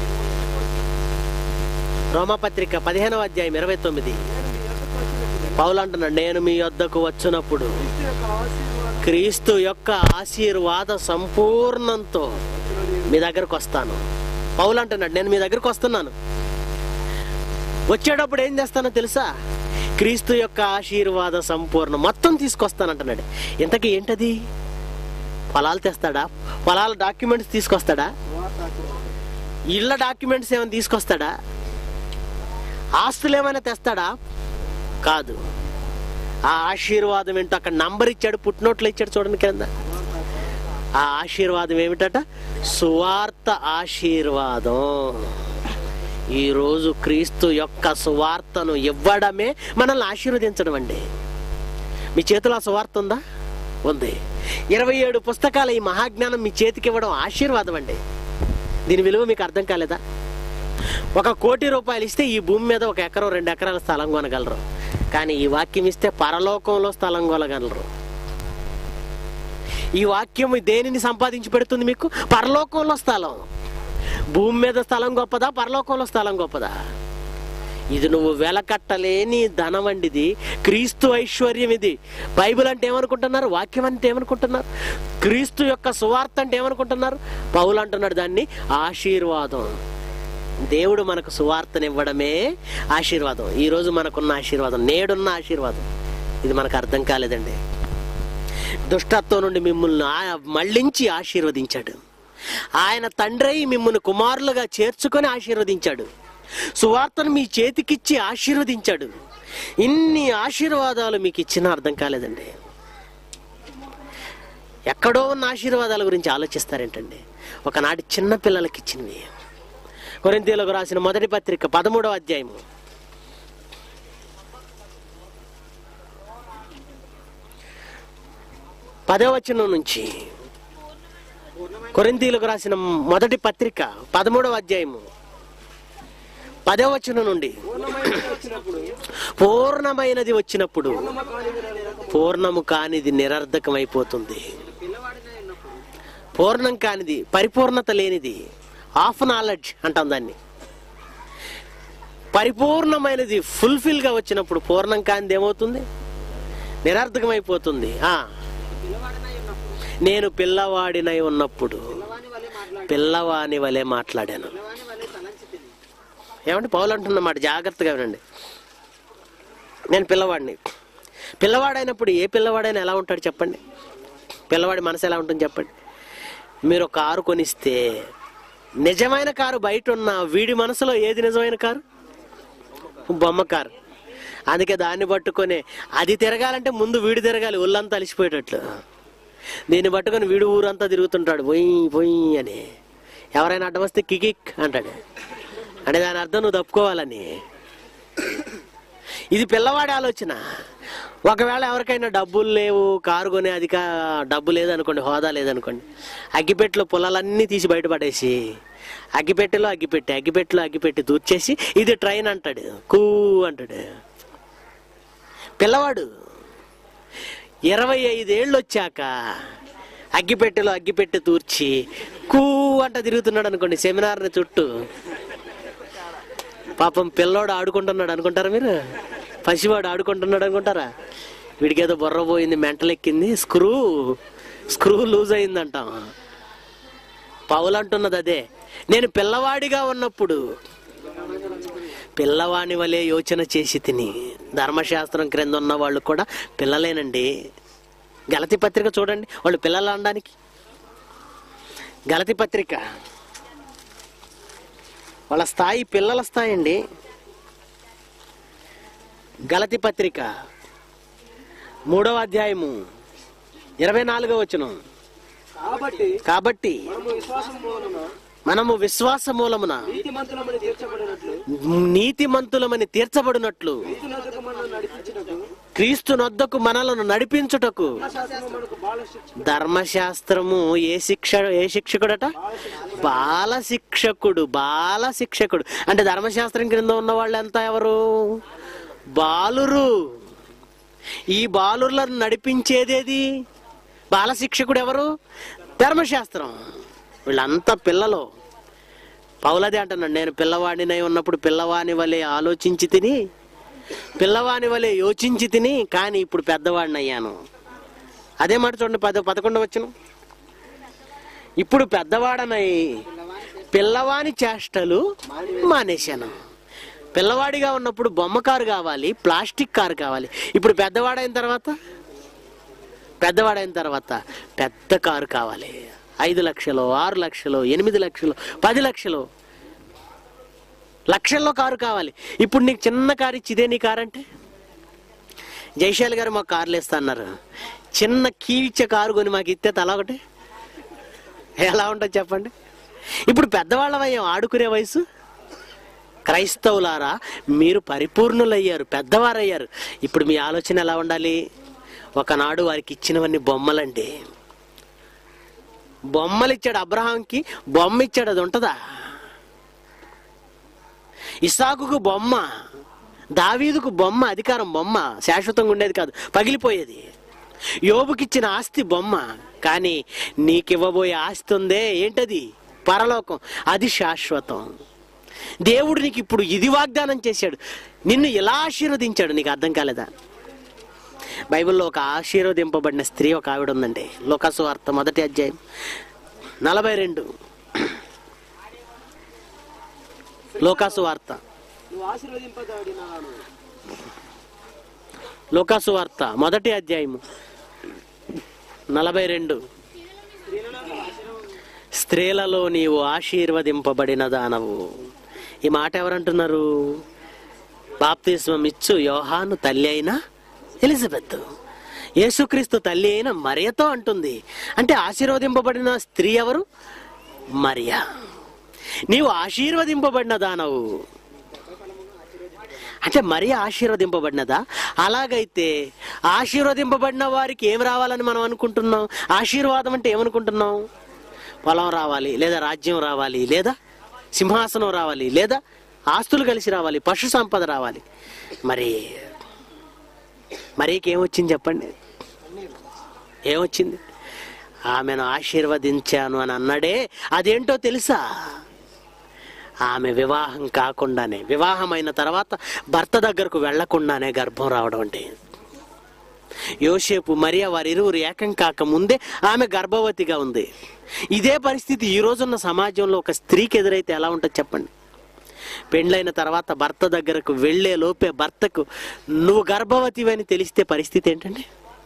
రోమాపత్రిక పదిహేనవ అధ్యాయం ఇరవై తొమ్మిది పౌలు అంటున్నాడు నేను మీ వద్దకు వచ్చినప్పుడు క్రీస్తు యొక్క క్రీస్తు యొక్క ఆశీర్వాదం ఆశీర్వాద సంపూర్ణంతో మీ దగ్గరకు వస్తాను పౌలు అంటున్నాడు నేను మీ దగ్గరకు వస్తున్నాను వచ్చేటప్పుడు ఏం చేస్తానో తెలుసా క్రీస్తు యొక్క ఆశీర్వాద సంపూర్ణం మొత్తం తీసుకొస్తానంటున్నాడు ఇంతకీ ఏంటది పొలాలు తెస్తాడా పొలాల డాక్యుమెంట్స్ తీసుకొస్తాడా ఇళ్ళ డాక్యుమెంట్స్ ఏమైనా తీసుకొస్తాడా ఆస్తులు ఏమైనా తెస్తాడా కాదు ఆ ఆశీర్వాదం ఏంటో అక్కడ నంబర్ ఇచ్చాడు పుట్టినోట్లు ఇచ్చాడు చూడండి కింద ఆ ఆశీర్వాదం ఏమిటట సువార్త ఆశీర్వాదం ఈరోజు క్రీస్తు యొక్క సువార్తను ఇవ్వడమే మనల్ని ఆశీర్వదించడం అండి మీ చేతిలో ఆ సువార్త ఉందా ఉంది ఇరవై ఏడు పుస్తకాల ఈ మహాజ్ఞానం మీ చేతికి ఇవ్వడం ఆశీర్వాదం అండి దీని విలువ మీకు అర్థం కాలేదా ఒక కోటి రూపాయలు ఇస్తే ఈ భూమి మీద ఒక ఎకరం రెండు ఎకరాల స్థలం కొనగలరు కానీ ఈ వాక్యం ఇస్తే పరలోకంలో స్థలం కొనగలరు ఈ వాక్యం దేనిని సంపాదించి పెడుతుంది మీకు పరలోకంలో స్థలం భూమి మీద స్థలం గొప్పదా పరలోకంలో స్థలం గొప్పదా ఇది నువ్వు వెలకట్టలేని ధనం వండిది క్రీస్తు ఐశ్వర్యం ఇది బైబిల్ అంటే ఏమనుకుంటున్నారు వాక్యం అంటే ఏమనుకుంటున్నారు క్రీస్తు యొక్క సువార్త అంటే ఏమనుకుంటున్నారు పౌలు అంటున్నాడు దాన్ని ఆశీర్వాదం దేవుడు మనకు సువార్తనివ్వడమే ఆశీర్వాదం ఈరోజు మనకున్న ఆశీర్వాదం నేడున్న ఆశీర్వాదం ఇది మనకు అర్థం కాలేదండి దుష్టత్వం నుండి మిమ్మల్ని ఆ- మళ్ళించి ఆశీర్వదించాడు ఆయన తండ్రి మిమ్మల్ని కుమారులుగా చేర్చుకొని ఆశీర్వదించాడు సువార్తను మీ చేతికిచ్చి ఆశీర్వదించాడు ఇన్ని ఆశీర్వాదాలు మీకు ఇచ్చినా అర్థం కాలేదండి ఎక్కడో ఉన్న ఆశీర్వాదాల గురించి ఆలోచిస్తారేంటండి ఒకనాటి చిన్న పిల్లలకి ఇచ్చినవి కొరింతీలకు రాసిన మొదటి పత్రిక పదమూడవ అధ్యాయము పదవచనం నుంచి కొరింతీలకు రాసిన మొదటి పత్రిక పదమూడవ అధ్యాయము పదవచనం నుండి పూర్ణమైనది వచ్చినప్పుడు పూర్ణమైనది వచ్చినప్పుడు పూర్ణమ కానిది అనే రకము పూర్ణము కానిది నిరర్ధకమైపోతుంది పూర్ణం కానిది పరిపూర్ణత లేనిది హాఫ్ నాలెడ్జ్ అంటాం దాన్ని పరిపూర్ణమైనది ఫుల్ఫిల్ గా వచ్చినప్పుడు పూర్ణం కానిది ఏమవుతుంది నిరర్ధకమైపోతుంది ఆ నేను పిల్లవాడినై ఉన్నప్పుడు పిల్లవాని వలె మాట్లాడాను ఏమంటే పౌలు అంటున్నమాట జాగ్రత్తగా వినండి నేను పిల్లవాడిని పిల్లవాడైనప్పుడు ఏ పిల్లవాడైనా ఎలా ఉంటాడు చెప్పండి పిల్లవాడి మనసు ఎలా ఉంటుంది చెప్పండి మీరు ఒక కారు కొనిస్తే నిజమైన కారు బయట ఉన్న వీడి మనసులో ఏది నిజమైన కారు బొమ్మ కారు అందుకే దాన్ని పట్టుకొని అది తిరగాలంటే ముందు వీడు తిరగాలి ఒళ్ళంతా అలిసిపోయేటట్లు దీన్ని పట్టుకొని వీడు ఊరంతా తిరుగుతుంటాడు పోయి పోయి అని ఎవరైనా అడ్డం వస్తే కికిక్ అంటాడు అంటే దాని అర్థం నువ్వు తప్పుకోవాలని ఇది పిల్లవాడి ఆలోచన ఒకవేళ ఎవరికైనా డబ్బులు లేవు కారు కొనే అధిక డబ్బు లేదనుకోండి హోదా లేదనుకోండి అగ్గిపెట్టెలో పొలాలన్నీ తీసి బయటపడేసి అగ్గిపెట్టెలో అగ్గిపెట్టి అగ్గిపెట్టెలో అగ్గిపెట్టి దూర్చేసి ఇది ట్రైన్ అంటాడు కూ అంటాడు పిల్లవాడు ఇరవై ఐదేళ్ళు వచ్చాక అగ్గిపెట్టెలో అగ్గిపెట్టె తూర్చి కూ అంట తిరుగుతున్నాడు అనుకోండి సెమినార్ని చుట్టూ పాపం పిల్లోడు ఆడుకుంటున్నాడు అనుకుంటారా మీరు పసివాడు ఆడుకుంటున్నాడు అనుకుంటారా వీడికి ఏదో బుర్ర పోయింది మెంటల్ ఎక్కింది స్క్రూ స్క్రూ లూజ్ అయిందంటాం పౌలు అంటున్నది అదే నేను పిల్లవాడిగా ఉన్నప్పుడు పిల్లవాని వలె యోచన చేసి తిని ధర్మశాస్త్రం క్రింద ఉన్న వాళ్ళు కూడా పిల్లలేనండి గలతి పత్రిక చూడండి వాళ్ళు పిల్లలు అనడానికి గలతి పత్రిక వాళ్ళ స్థాయి పిల్లల స్థాయి అండి గలతి పత్రిక మూడవ అధ్యాయము ఇరవై నాలుగవ వచనం కాబట్టి కాబట్టి మనము విశ్వాసం మూలమున మనము విశ్వాస మూలమున నీతిమంతులమని తీర్చబడినట్లు నీతిమంతులమని తీర్చబడినట్లు నీతినందుకు మనం నడిపించినట్టు క్రీస్తు నొద్దకు మనలను నడిపించుటకు శాస్త్రము మనకు బాల శిక్ష ధర్మశాస్త్రము ఏ శిక్ష ఏ శిక్షకుడట బాల శిక్షకుడు బాల శిక్షకుడు అంటే ధర్మశాస్త్రం క్రింద ఉన్న వాళ్ళు ఎంత ఎవరు బాలురు ఈ బాలుర్లను నడిపించేదేది బాల శిక్షకుడు ఎవరు ధర్మశాస్త్రం వీళ్ళంతా పిల్లలు పౌలదే అంటున్నాడు నేను పిల్లవాడినై ఉన్నప్పుడు పిల్లవాని వలె ఆలోచించి తిని పిల్లవాని వలె యోచించి తిని కానీ ఇప్పుడు పెద్దవాడిని అయ్యాను అదే మాట చూడండి పద పదకొండు వచ్చిన ఇప్పుడు పెద్దవాడనై పిల్లవాని చేష్టలు మానేశాను పిల్లవాడిగా ఉన్నప్పుడు బొమ్మ కారు కావాలి ప్లాస్టిక్ కారు కావాలి ఇప్పుడు పెద్దవాడైన తర్వాత పెద్దవాడైన తర్వాత పెద్ద కారు కావాలి ఐదు లక్షలు ఆరు లక్షలు ఎనిమిది లక్షలు పది లక్షలు లక్షల్లో కారు కావాలి ఇప్పుడు నీకు చిన్న కారు ఇచ్చి ఇదే నీ కారు అంటే జైశాల్ గారు మాకు కార్లు ఇస్తా అన్నారు చిన్న కీ ఇచ్చే కారు కొని మాకు ఇస్తే తల ఒకటి ఎలా ఉంటుంది చెప్పండి ఇప్పుడు పెద్దవాళ్ళమయ్యాం ఆడుకునే వయసు క్రైస్తవులారా మీరు పరిపూర్ణులయ్యారు పెద్దవారయ్యారు ఇప్పుడు మీ ఆలోచన ఎలా ఉండాలి ఒకనాడు వారికి ఇచ్చినవన్నీ బొమ్మలండి బొమ్మలు ఇచ్చాడు అబ్రహాంకి బొమ్మ ఇచ్చాడు అది ఉంటుందా ఇసాకుకు బొమ్మ దావీదుకు బొమ్మ అధికారం బొమ్మ శాశ్వతంగా ఉండేది కాదు పగిలిపోయేది యోబుకిచ్చిన ఆస్తి బొమ్మ కానీ నీకివ్వబోయే ఆస్తి ఉందే ఏంటది పరలోకం అది శాశ్వతం దేవుడు నీకు ఇప్పుడు ఇది వాగ్దానం చేశాడు నిన్ను ఎలా ఆశీర్వదించాడు నీకు అర్థం కాలేదా బైబిల్లో ఒక ఆశీర్వదింపబడిన స్త్రీ ఒక ఆవిడ ఉందండి లోకాసు వార్త మొదటి అధ్యాయం నలభై రెండు లోకాసు వార్త నువ్వు ఆశీర్వదింపదడినాను లోకాసు వార్త మొదటి అధ్యాయము నలభై రెండు స్త్రీలలో నీవు ఆశీర్వదింపబడిన దానవు ఈ మాట ఎవరంటున్నారు బాప్తిస్మం ఇచ్చు యోహాను తల్లి అయిన ఎలిజబెత్ యేసుక్రీస్తు తల్లి అయిన మరియతో అంటుంది అంటే ఆశీర్వదింపబడిన స్త్రీ ఎవరు మరియా నీవు ఆశీర్వదింపబడిన దానవు అంటే మరీ ఆశీర్వదింపబడినదా అలాగైతే ఆశీర్వదింపబడిన వారికి ఏం రావాలని మనం అనుకుంటున్నాం ఆశీర్వాదం అంటే ఏమనుకుంటున్నాం పొలం రావాలి లేదా రాజ్యం రావాలి లేదా సింహాసనం రావాలి లేదా ఆస్తులు కలిసి రావాలి పశు సంపద రావాలి మరి మరీకి ఏమొచ్చింది చెప్పండి ఏమొచ్చింది ఆమెను ఆశీర్వదించాను అని అన్నాడే అదేంటో తెలుసా ఆమె వివాహం కాకుండానే వివాహమైన తర్వాత భర్త దగ్గరకు వెళ్లకుండానే గర్భం రావడం అంటే యోసేపు మరియా వారిరువురు ఏకం కాక ముందే ఆమె గర్భవతిగా ఉంది ఇదే పరిస్థితి ఈ రోజున్న సమాజంలో ఒక స్త్రీకి ఎదురైతే ఎలా ఉంటుంది చెప్పండి పెండ్లైన తర్వాత భర్త దగ్గరకు వెళ్లే లోపే భర్తకు నువ్వు గర్భవతివి అని తెలిస్తే పరిస్థితి ఏంటండి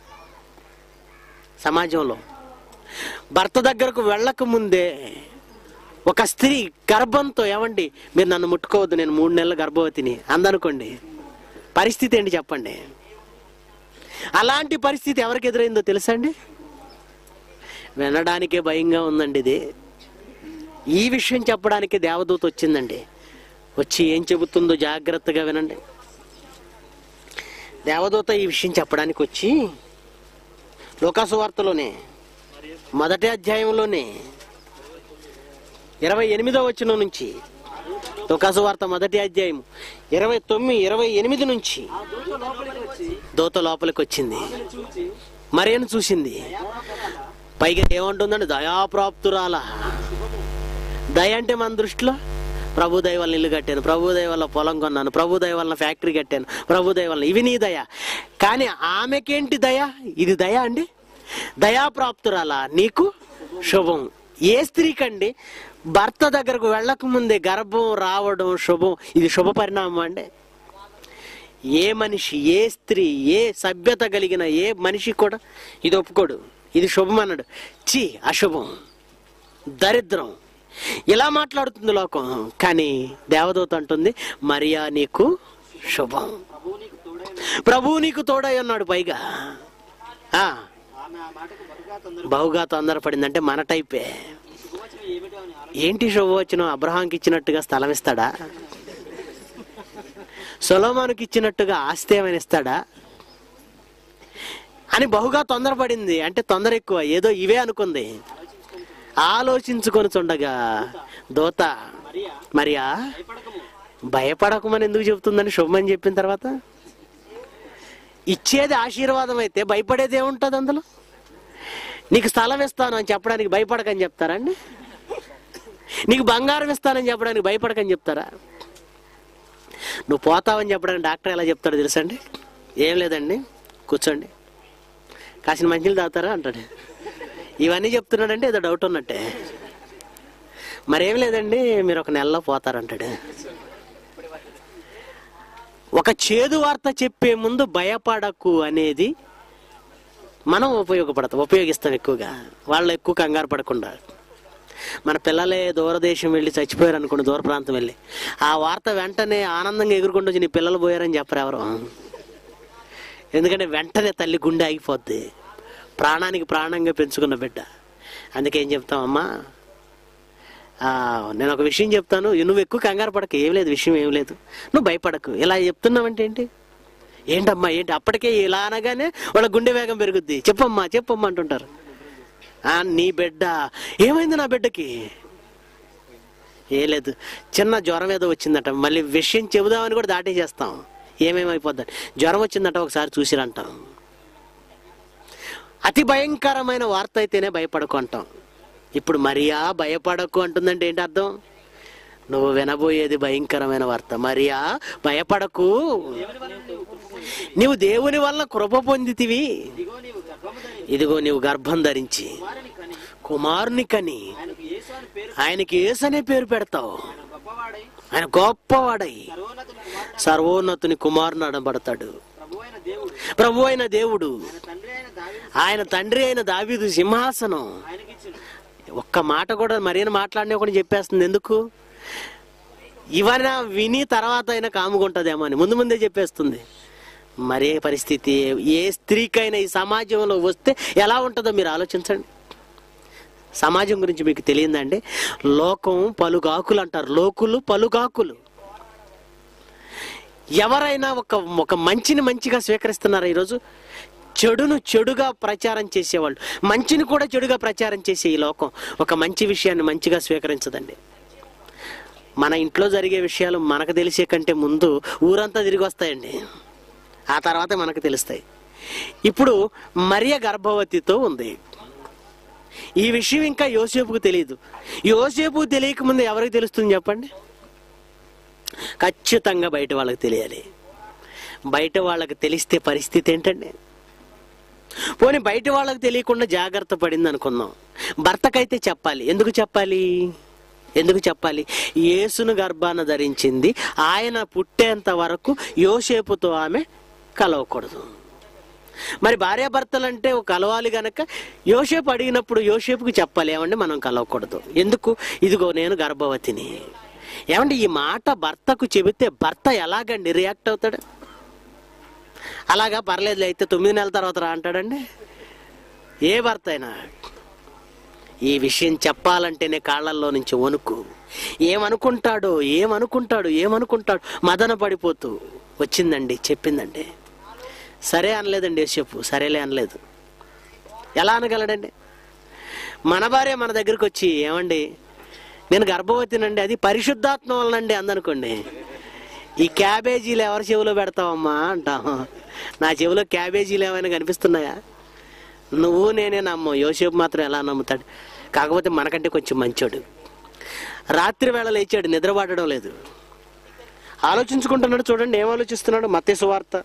సమాజంలో భర్త దగ్గరకు వెళ్ళక ముందే ఒక స్త్రీ గర్భంతో ఏమండి మీరు నన్ను ముట్టుకోవద్దు నేను మూడు నెలల గర్భవతిని అందనుకోండి పరిస్థితి ఏంటి చెప్పండి అలాంటి పరిస్థితి ఎవరికి ఎదురైందో తెలుసా అండి వినడానికే భయంగా ఉందండి ఇది ఈ విషయం చెప్పడానికి దేవదూత వచ్చిందండి వచ్చి ఏం చెబుతుందో జాగ్రత్తగా వినండి దేవదూత ఈ విషయం చెప్పడానికి వచ్చి లోకాసు వార్తలోనే మొదటి అధ్యాయంలోనే ఇరవై ఎనిమిదో వచనం నుంచి లోకాసు వార్త మొదటి అధ్యాయం ఇరవై తొమ్మిది ఇరవై ఎనిమిది నుంచి ఆ దూత లోపలికి వచ్చి దోత లోపలికి వచ్చింది ఆమెను చూచి మరేను చూసింది పైగా ఏమంటుందండి దయాప్రాప్తురాల దయ అంటే మన దృష్టిలో ప్రభు దయ వల్ల ఇల్లు కట్టాను ప్రభు దయ వల్ల పొలం కొన్నాను ప్రభు దయ వల్ల ఫ్యాక్టరీ కట్టాను ప్రభు దయ వల్ల ఇవి నీ దయ కానీ ఆమెకేంటి దయ ఇది దయ అండి దయాప్రాప్తురాల నీకు శుభం ఏ స్త్రీకండి భర్త దగ్గరకు వెళ్ళక ముందే గర్భం రావడం శుభం ఇది శుభ పరిణామం అండి ఏ మనిషి ఏ స్త్రీ ఏ సభ్యత కలిగిన ఏ మనిషి కూడా ఇది ఒప్పుకోడు ఇది శుభం అన్నాడు చి అశుభం దరిద్రం ఇలా మాట్లాడుతుంది లోకం కానీ దేవదూత అంటుంది మరియా నీకు శుభం ప్రభువు నీకు తోడై అన్నాడు పైగా ఆ, ఆమె ఆ మాటకు బహుగా తొందర బహుగా తొందరపడిందంటే మన టైపే శుభవచనం ఏమిటో అని ఆలోచించి ఏంటి శుభవచనం అబ్రహాంకి ఇచ్చినట్టుగా స్థలం ఇస్తాడా సొలోమానుకి ఇచ్చినట్టుగా ఆస్తి ఏమైనా ఇస్తాడా అని బహుగా తొందరపడింది అంటే తొందర ఎక్కువ ఏదో ఇవే అనుకుంది ఆలోచించుకొని చుండగా దోత మరియా మరియా భయపడకము భయపడకమని ఎందుకు చెప్తుందని శుభమని చెప్పిన తర్వాత ఇచ్చేది ఆశీర్వాదం అయితే భయపడేది ఏముంటుంది అందులో నీకు స్థలం ఇస్తాను అని చెప్పడానికి భయపడకని చెప్తారండి నీకు బంగారం ఇస్తానని చెప్పడానికి భయపడకని చెప్తారా నువ్వు పోతావని చెప్పడానికి డాక్టర్ ఎలా చెప్తాడో తెలుసండి ఏం లేదండి కూర్చోండి కాసిన మంచిలు తాగుతారా అంటాడు ఇవన్నీ చెప్తున్నాడంటే ఏదో డౌట్ ఉన్నట్టే మరేం లేదండి మీరు ఒక నెలలో పోతారంటాడు ఒక చేదు వార్త చెప్పే ముందు భయపడకు అనేది మనం ఉపయోగపడతాం ఉపయోగిస్తాం ఎక్కువగా వాళ్ళు ఎక్కువ కంగారు పడకుండా మన పిల్లలే దూరదేశం వెళ్ళి చచ్చిపోయారు అనుకోండి దూర ప్రాంతం వెళ్ళి ఆ వార్త వెంటనే ఆనందంగా ఎగురుకుంటూ వచ్చి నీ పిల్లలు పోయారని చెప్పరు ఎవరు ఎందుకంటే వెంటనే తల్లి గుండె ఆగిపోద్ది ప్రాణానికి ప్రాణంగా పెంచుకున్న బిడ్డ అందుకే ఏం చెప్తామమ్మా ఆ, నేను ఒక విషయం చెప్తాను నువ్వు ఎక్కువ కంగారు పడక ఏం లేదు విషయం ఏం లేదు నువ్వు భయపడకు ఇలా చెప్తున్నావంటే ఏంటి ఏంటమ్మా ఏంటి అప్పటికే ఇలా అనగానే వాళ్ళ గుండె వేగం పెరుగుద్ది చెప్పమ్మా చెప్పమ్మా అంటుంటారు ఆ, నీ బిడ్డ ఏమైంది నా బిడ్డకి ఏ లేదు చిన్న జ్వరం ఏదో వచ్చిందట మళ్ళీ విషయం చెబుదామని కూడా దాటేసేస్తాం ఏమేమైపోద్దని జ్వరం వచ్చిందట ఒకసారి చూసిరంటాం అతి భయంకరమైన వార్త అయితేనే భయపడకు అంటాం ఇప్పుడు మరియా భయపడకు అంటుందంటే ఏంటి అర్థం నువ్వు వినబోయేది భయంకరమైన వార్త మరియా భయపడకు నీవు దేవుని వల్ల కృప పొందితివి ఇదిగో నీవు గర్భము ధరి ఇదిగో నీవు గర్భం ధరించి కుమారుని కని కుమారుని కని ఆయనకు యేసు అని పేరు ఆయనకి ఏసనే పేరు పెడతావు ఆయన గొప్పవాడై ఆయన గొప్పవాడై సర్వోన్నతుని కుమారుడు సర్వోన్నతుని కుమారుని అనబడతాడు ప్రభు అయిన దేవుడు ప్రభు అయిన దేవుడు ఆయన తండ్రి అయిన దావీదు ఆయన తండ్రి అయిన దావీదు సింహాసనం ఆయనకిచ్చును ఒక్క మాట కూడా మరీన మాట్లాడిన ఒకటి చెప్పేస్తుంది ఎందుకు ఇవన్న విని తర్వాత అయినా కాముకుంటుందేమో అని ముందు ముందే చెప్పేస్తుంది మరే పరిస్థితి ఏ స్త్రీకైనా ఈ సమాజంలో వస్తే ఎలా ఉంటుందో మీరు ఆలోచించండి సమాజం గురించి మీకు తెలియదండి లోకం పలుగాకులు అంటారు లోకులు పలుగాకులు ఎవరైనా ఒక ఒక మంచిని మంచిగా స్వీకరిస్తున్నారా ఈరోజు చెడును చెడుగా ప్రచారం చేసేవాళ్ళు మంచిని కూడా చెడుగా ప్రచారం చేసే ఈ లోకం ఒక మంచి విషయాన్ని మంచిగా స్వీకరించదండి మన ఇంట్లో జరిగే విషయాలు మనకు తెలిసే కంటే ముందు ఊరంతా తిరిగి వస్తాయండి ఆ తర్వాత మనకు తెలుస్తాయి ఇప్పుడు మరియ గర్భవతితో ఉంది ఈ విషయం ఇంకా యోసేపుకు తెలియదు యోసేపుకు తెలియక ముందు ఎవరికి తెలుస్తుంది చెప్పండి ఖచ్చితంగా బయట వాళ్ళకి తెలియాలి బయట వాళ్ళకి తెలిస్తే పరిస్థితి ఏంటండి పోనీ బయట వాళ్ళకి తెలియకుండా జాగ్రత్త పడింది అనుకుందాం భర్తకైతే చెప్పాలి ఎందుకు చెప్పాలి ఎందుకు చెప్పాలి యేసును గర్భాన ధరించింది ఆయన పుట్టేంత వరకు యోసేపుతో ఆమె కలవకూడదు మరి భార్యాభర్తలు అంటే ఒక కలవాలి గనక యోసేపు అడిగినప్పుడు యోసేపుకి చెప్పాలి ఏమండి మనం కలవకూడదు ఎందుకు ఇదిగో నేను గర్భవతిని ఏమండి ఈ మాట భర్తకు చెబితే భర్త ఎలాగండి రియాక్ట్ అవుతాడు అలాగా పర్లేదులే అయితే తొమ్మిది నెలల తర్వాత రా అంటాడండి ఏ భర్త అయినా ఈ విషయం చెప్పాలంటేనే కాళ్ళల్లో నుంచి వణుకు ఏమనుకుంటాడో ఏమనుకుంటాడు ఏమనుకుంటాడు మదన పడిపోతూ వచ్చిందండి చెప్పిందండి సరే అనలేదండి యేసేపు సరేలే అనలేదు ఎలా అనగలడండి మన భార్య మన దగ్గరికి వచ్చి ఏమండి నేను గర్భవతినండి అది పరిశుద్ధాత్మ వలనండి అందనుకోండి ఈ క్యాబేజీలు ఎవరి చెవిలో పెడతావమ్మా అంటాం నా చెవిలో క్యాబేజీలు ఏమైనా కనిపిస్తున్నాయా నువ్వు నేనే నమ్ము యోసేపు మాత్రం ఎలా నమ్ముతాడు కాకపోతే మనకంటే కొంచెం మంచోడు రాత్రి వేళ లేచాడు నిద్రపడడం లేదు ఆలోచించుకుంటున్నాడు చూడండి ఏం ఆలోచిస్తున్నాడు మత్తే సువార్త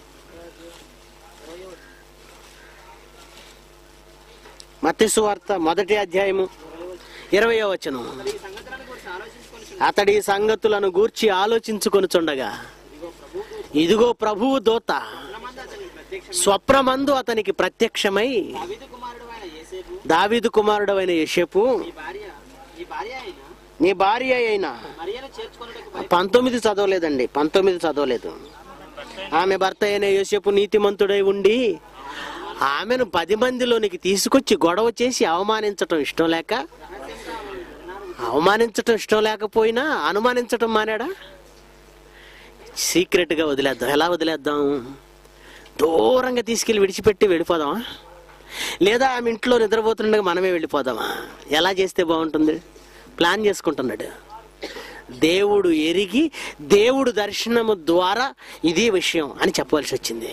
మత్తే సువార్త మొదటి అధ్యాయము ఇరవయో వచనం ఈ సంగతులను గురించి ఆలోచించుకొని అతడి సంగతులను గూర్చి ఆలోచించుకొనుచుండగా ఇదిగో ప్రభువు దోత మంది అతనికి ప్రత్యక్ష స్వప్నమందు అతనికి ప్రత్యక్షమై దావీదు కుమారుడు అయిన యేసేపు దావీదు కుమారుడైన యశపు ఈ భార్య ఈ భార్య అయిన నీ భార్య అయిన మరియను చేర్చుకున్నట్టుకు భయ పంతొమ్మిది చదవలేదండి పంతొమ్మిది చదవలేదు ఆమె భర్త అయిన యోసేపు నీతిమంతుడై ఉండి ఆమెను పది మందిలోనికి తీసుకొచ్చి గొడవ చేసి అవమానించటం ఇష్టం లేక అవమానించటం ఇష్టం లేకపోయినా అనుమానించటం మానాడా సీక్రెట్గా వదిలేద్దాం ఎలా వదిలేద్దాం దూరంగా తీసుకెళ్ళి విడిచిపెట్టి వెళ్ళిపోదామా లేదా ఆమె ఇంట్లో నిద్రపోతుండగా మనమే వెళ్ళిపోదామా ఎలా చేస్తే బాగుంటుంది ప్లాన్ చేసుకుంటున్నాడు దేవుడు ఎరిగి దేవుడు దర్శనము ద్వారా ఇది విషయం అని చెప్పవలసి వచ్చింది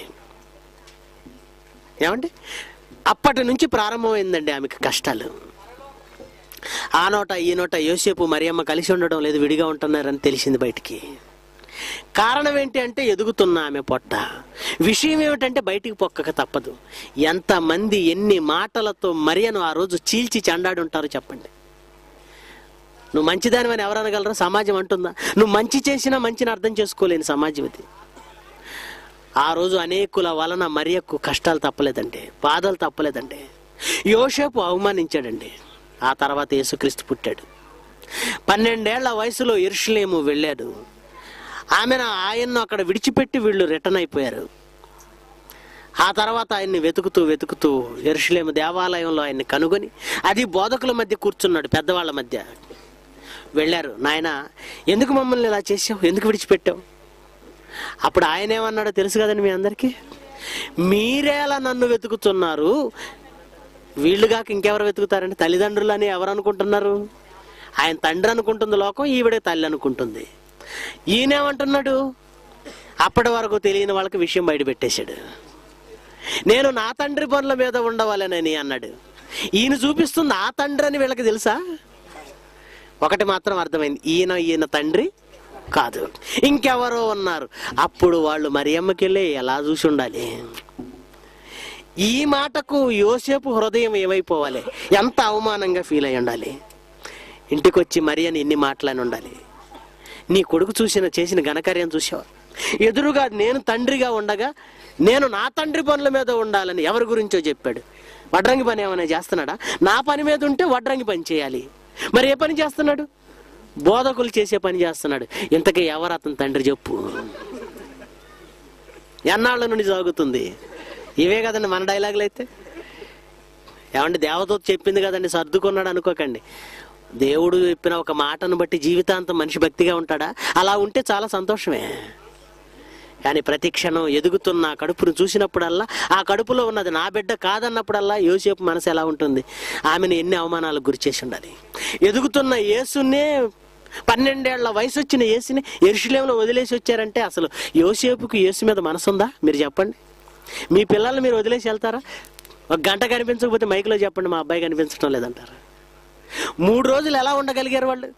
ఏమండి అప్పటి నుంచి ప్రారంభమైందండి ఆమెకు కష్టాలు ఆ నోట ఈ నోట యోసేపు మరియమ్మ కలిసి ఉండడం లేదు విడిగా ఉంటున్నారని తెలిసింది బయటికి కారణం ఏంటి అంటే ఎదుగుతున్న ఆమె పొట్ట విషయం ఏమిటంటే బయటికి పొక్కక తప్పదు ఎంతమంది ఎన్ని మాటలతో మరియను ఆ రోజు చీల్చి చెండాడి ఉంటారో చెప్పండి నువ్వు మంచిదానివని ఎవరు అనగలరా సమాజం అంటుందా నువ్వు మంచి చేసినా మంచిని అర్థం చేసుకోలేని సమాజం ఇది ఆ రోజు అనేకుల వలన మరియకు కష్టాలు తప్పలేదండి బాధలు తప్పలేదండి యోసేపు అవమానించాడండి ఆ తర్వాత యేసుక్రీస్తు పుట్టాడు పన్నెండేళ్ల వయసులో ఇరుషులేము వెళ్ళాడు ఆమెను ఆయన్ను అక్కడ విడిచిపెట్టి వీళ్ళు రిటర్న్ అయిపోయారు ఆ తర్వాత ఆయన్ని వెతుకుతూ వెతుకుతూ ఎరుషులేము దేవాలయంలో ఆయన్ని కనుగొని అది బోధకుల మధ్య కూర్చున్నాడు పెద్దవాళ్ళ మధ్య వెళ్ళారు నాయన ఎందుకు మమ్మల్ని ఇలా చేసావు ఎందుకు విడిచిపెట్టావు అప్పుడు ఆయన ఏమన్నాడో తెలుసు కదండి మీ అందరికీ మీరేలా నన్ను వెతుకుతున్నారు వీళ్ళుగాక ఇంకెవరు వెతుకుతారండి తల్లిదండ్రులని ఎవరు అనుకుంటున్నారు ఆయన తండ్రి అనుకుంటుంది లోకం ఈవిడే తల్లి అనుకుంటుంది ఈయనేమంటున్నాడు అప్పటి వరకు తెలియని వాళ్ళకి విషయం బయట పెట్టేశాడు నేను నా తండ్రి పనుల మీద ఉండవాలనని అన్నాడు ఈయన చూపిస్తుంది ఆ తండ్రి అని వీళ్ళకి తెలుసా ఒకటి మాత్రం అర్థమైంది ఈయన ఈయన తండ్రి కాదు ఇంకెవరో ఉన్నారు అప్పుడు వాళ్ళు మరియమ్మకెళ్ళి ఎలా చూసి ఉండాలి ఈ మాటకు యోసేపు హృదయం ఏమైపోవాలి ఎంత అవమానంగా ఫీల్ అయి ఉండాలి ఇంటికి వచ్చి మరి అని ఎన్ని మాటలని ఉండాలి నీ కొడుకు చూసిన చేసిన ఘనకార్యం చూసావా ఎదురుగా నేను తండ్రిగా ఉండగా నేను నా తండ్రి పనుల మీద ఉండాలని ఎవరి గురించో చెప్పాడు వడ్రంగి పని ఏమైనా చేస్తున్నాడా నా పని మీద ఉంటే వడ్రంగి పని చేయాలి మరి ఏ పని చేస్తున్నాడు బోధకులు చేసే పని చేస్తున్నాడు ఇంతకీ ఎవరు అతని తండ్రి చెప్పు ఎన్నాళ్ళ నుండి సాగుతుంది ఇవే కదండి మన డైలాగులు అయితే ఏమండి దేవదూత చెప్పింది కదండి సర్దుకున్నాడు అనుకోకండి దేవుడు చెప్పిన ఒక మాటను బట్టి జీవితాంతం మనిషి భక్తిగా ఉంటాడా అలా ఉంటే చాలా సంతోషమే కానీ ప్రతి క్షణం ఎదుగుతున్న ఆ కడుపును చూసినప్పుడల్లా ఆ కడుపులో ఉన్నది నా బిడ్డ కాదన్నప్పుడల్లా యోసేపు మనసు ఎలా ఉంటుంది ఆమెను ఎన్ని అవమానాలకు గురి చేసి ఉండాలి ఎదుగుతున్న యేసునే పన్నెండేళ్ల వయసు వచ్చిన యేసుని ఎరుషులేంలో వదిలేసి వచ్చారంటే అసలు యోసేపుకు యేసు మీద మనసు ఉందా మీరు చెప్పండి మీ పిల్లల్ని మీరు వదిలేసి వెళ్తారా ఒక గంట కనిపించకపోతే మైక్లో చెప్పండి మా అబ్బాయి కనిపించడం లేదంటారా మూడు రోజులు ఎలా ఉండగలిగారు వాళ్ళు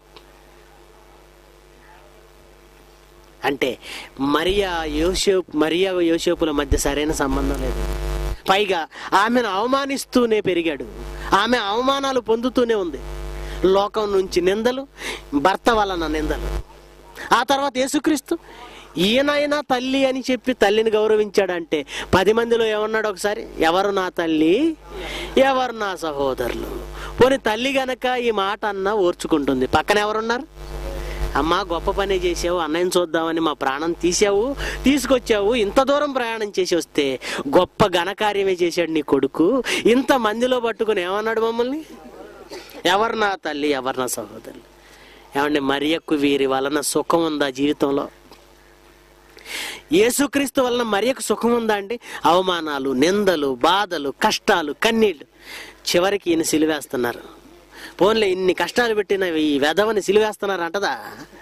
అంటే మరియా యోసేపు మరియా యోసేపుల మధ్య సరైన సంబంధం లేదు పైగా ఆమెను అవమానిస్తూనే పెరిగాడు ఆమె అవమానాలు పొందుతూనే ఉంది లోకం నుంచి నిందలు భర్త వలన నిందలు ఆ తర్వాత యేసుక్రీస్తు ఈయనైనా తల్లి అని చెప్పి తల్లిని గౌరవించాడంటే పది మందిలో ఏమన్నాడు ఒకసారి ఎవరు నా తల్లి ఎవరు నా సహోదరులు పోనీ తల్లి గనక ఈ మాట అన్నా ఓర్చుకుంటుంది పక్కన ఎవరున్నారు అమ్మా గొప్ప పని చేసావు అన్నయ్యని చూద్దామని మా ప్రాణం తీసావు తీసుకొచ్చావు ఇంత దూరం ప్రయాణం చేసి వస్తే గొప్ప ఘనకార్యమే చేశాడు నీ కొడుకు ఇంత మందిలో పట్టుకుని ఏమన్నాడు మమ్మల్ని ఎవరు నా తల్లి ఎవరు నా సహోదరులు ఏమండి మరియకు వీరి వలన సుఖం ఉందా జీవితంలో యేసుక్రీస్తు వలన మరియకు సుఖం ఉందా అండి అవమానాలు నిందలు బాధలు కష్టాలు కన్నీళ్లు చివరికి ఈయన సిలివేస్తున్నారు పోన్లే ఇన్ని కష్టాలు పెట్టిన ఈ వెధవని సిలివేస్తున్నారు అంటదా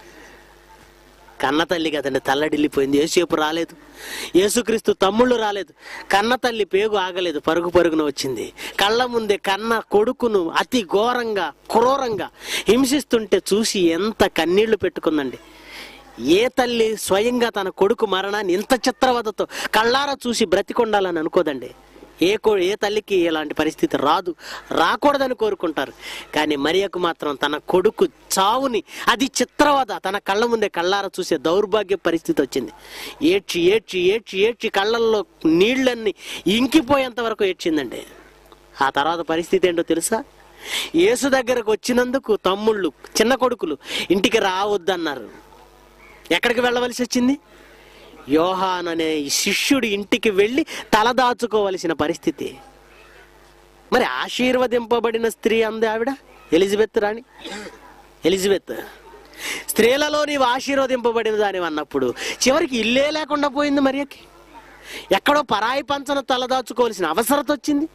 కన్న తల్లి కదండి తల్లడిల్లిపోయింది యేసేపు రాలేదు యేసుక్రీస్తు తమ్ముళ్ళు రాలేదు కన్న తల్లి పేగు ఆగలేదు పరుగు పరుగున వచ్చింది కళ్ళ ముందే కన్న కొడుకును అతి ఘోరంగా క్రూరంగా హింసిస్తుంటే చూసి ఎంత కన్నీళ్లు పెట్టుకుందండి ఏ తల్లి స్వయంగా తన కొడుకు మరణాన్ని ఇంత చిత్రవదతో కళ్ళారా చూసి బ్రతికొండాలని అనుకోదండి ఏ కో ఏ తల్లికి ఇలాంటి పరిస్థితి రాదు రాకూడదని కోరుకుంటారు కానీ మరియకు మాత్రం తన కొడుకు చావుని అది చిత్రవద తన కళ్ళ ముందే కళ్ళారా చూసే దౌర్భాగ్య పరిస్థితి వచ్చింది ఏడ్చి ఏడ్చి ఏడ్చి ఏడ్చి కళ్ళల్లో నీళ్ళన్నీ ఇంకిపోయేంత వరకు ఏడ్చిందండి ఆ తర్వాత పరిస్థితి ఏంటో తెలుసా యేసు దగ్గరకు వచ్చినందుకు తమ్ముళ్ళు చిన్న కొడుకులు ఇంటికి రావద్దన్నారు ఎక్కడికి వెళ్ళవలసి వచ్చింది యోహాన్ అనే ఈ శిష్యుడి ఇంటికి వెళ్ళి తలదాచుకోవలసిన పరిస్థితి మరి ఆశీర్వదింపబడిన స్త్రీ అంది ఆవిడ ఎలిజబెత్ రాణి ఎలిజబెత్ స్త్రీలలో నీవు ఆశీర్వదింపబడిన దాని అన్నప్పుడు చివరికి ఇల్లే లేకుండా పోయింది మరియకి ఎక్కడో పరాయి పంచన తలదాచుకోవాల్సిన అవసరత వచ్చింది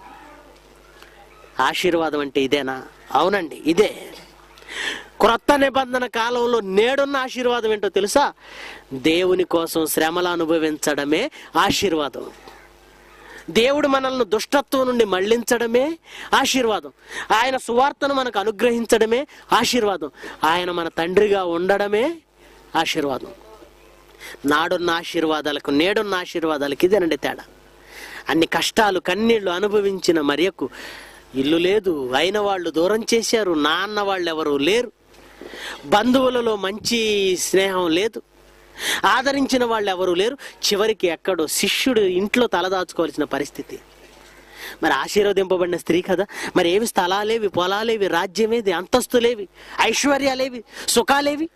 ఆశీర్వాదం అంటే ఇదేనా అవునండి ఇదే క్రొత్త నిబంధన కాలంలో నేడున్న ఆశీర్వాదం ఏంటో తెలుసా దేవుని కోసం శ్రమలు అనుభవించడమే ఆశీర్వాదం దేవుడు మనల్ని దుష్టత్వం నుండి మళ్లించడమే ఆశీర్వాదం ఆయన సువార్తను మనకు అనుగ్రహించడమే ఆశీర్వాదం ఆయన మన తండ్రిగా ఉండడమే ఆశీర్వాదం నాడున్న ఆశీర్వాదాలకు నేడున్న ఆశీర్వాదాలకు ఇదేనండి తేడా అన్ని కష్టాలు కన్నీళ్లు అనుభవించిన మరియకు ఇల్లు లేదు అయిన వాళ్ళు దూరం చేశారు నాన్న వాళ్ళు ఎవరు లేరు బంధువులలో మంచి స్నేహం లేదు ఆదరించిన వాళ్ళు ఎవరు లేరు చివరికి ఎక్కడో శిష్యుడు ఇంట్లో తలదాచుకోవాల్సిన పరిస్థితి మరి ఆశీర్వదింపబడిన స్త్రీ కదా మరి ఏవి స్థలాలేవి పొలాలేవి రాజ్యమేది అంతస్తులేవి ఐశ్వర్యాలేవి సుఖాలేవి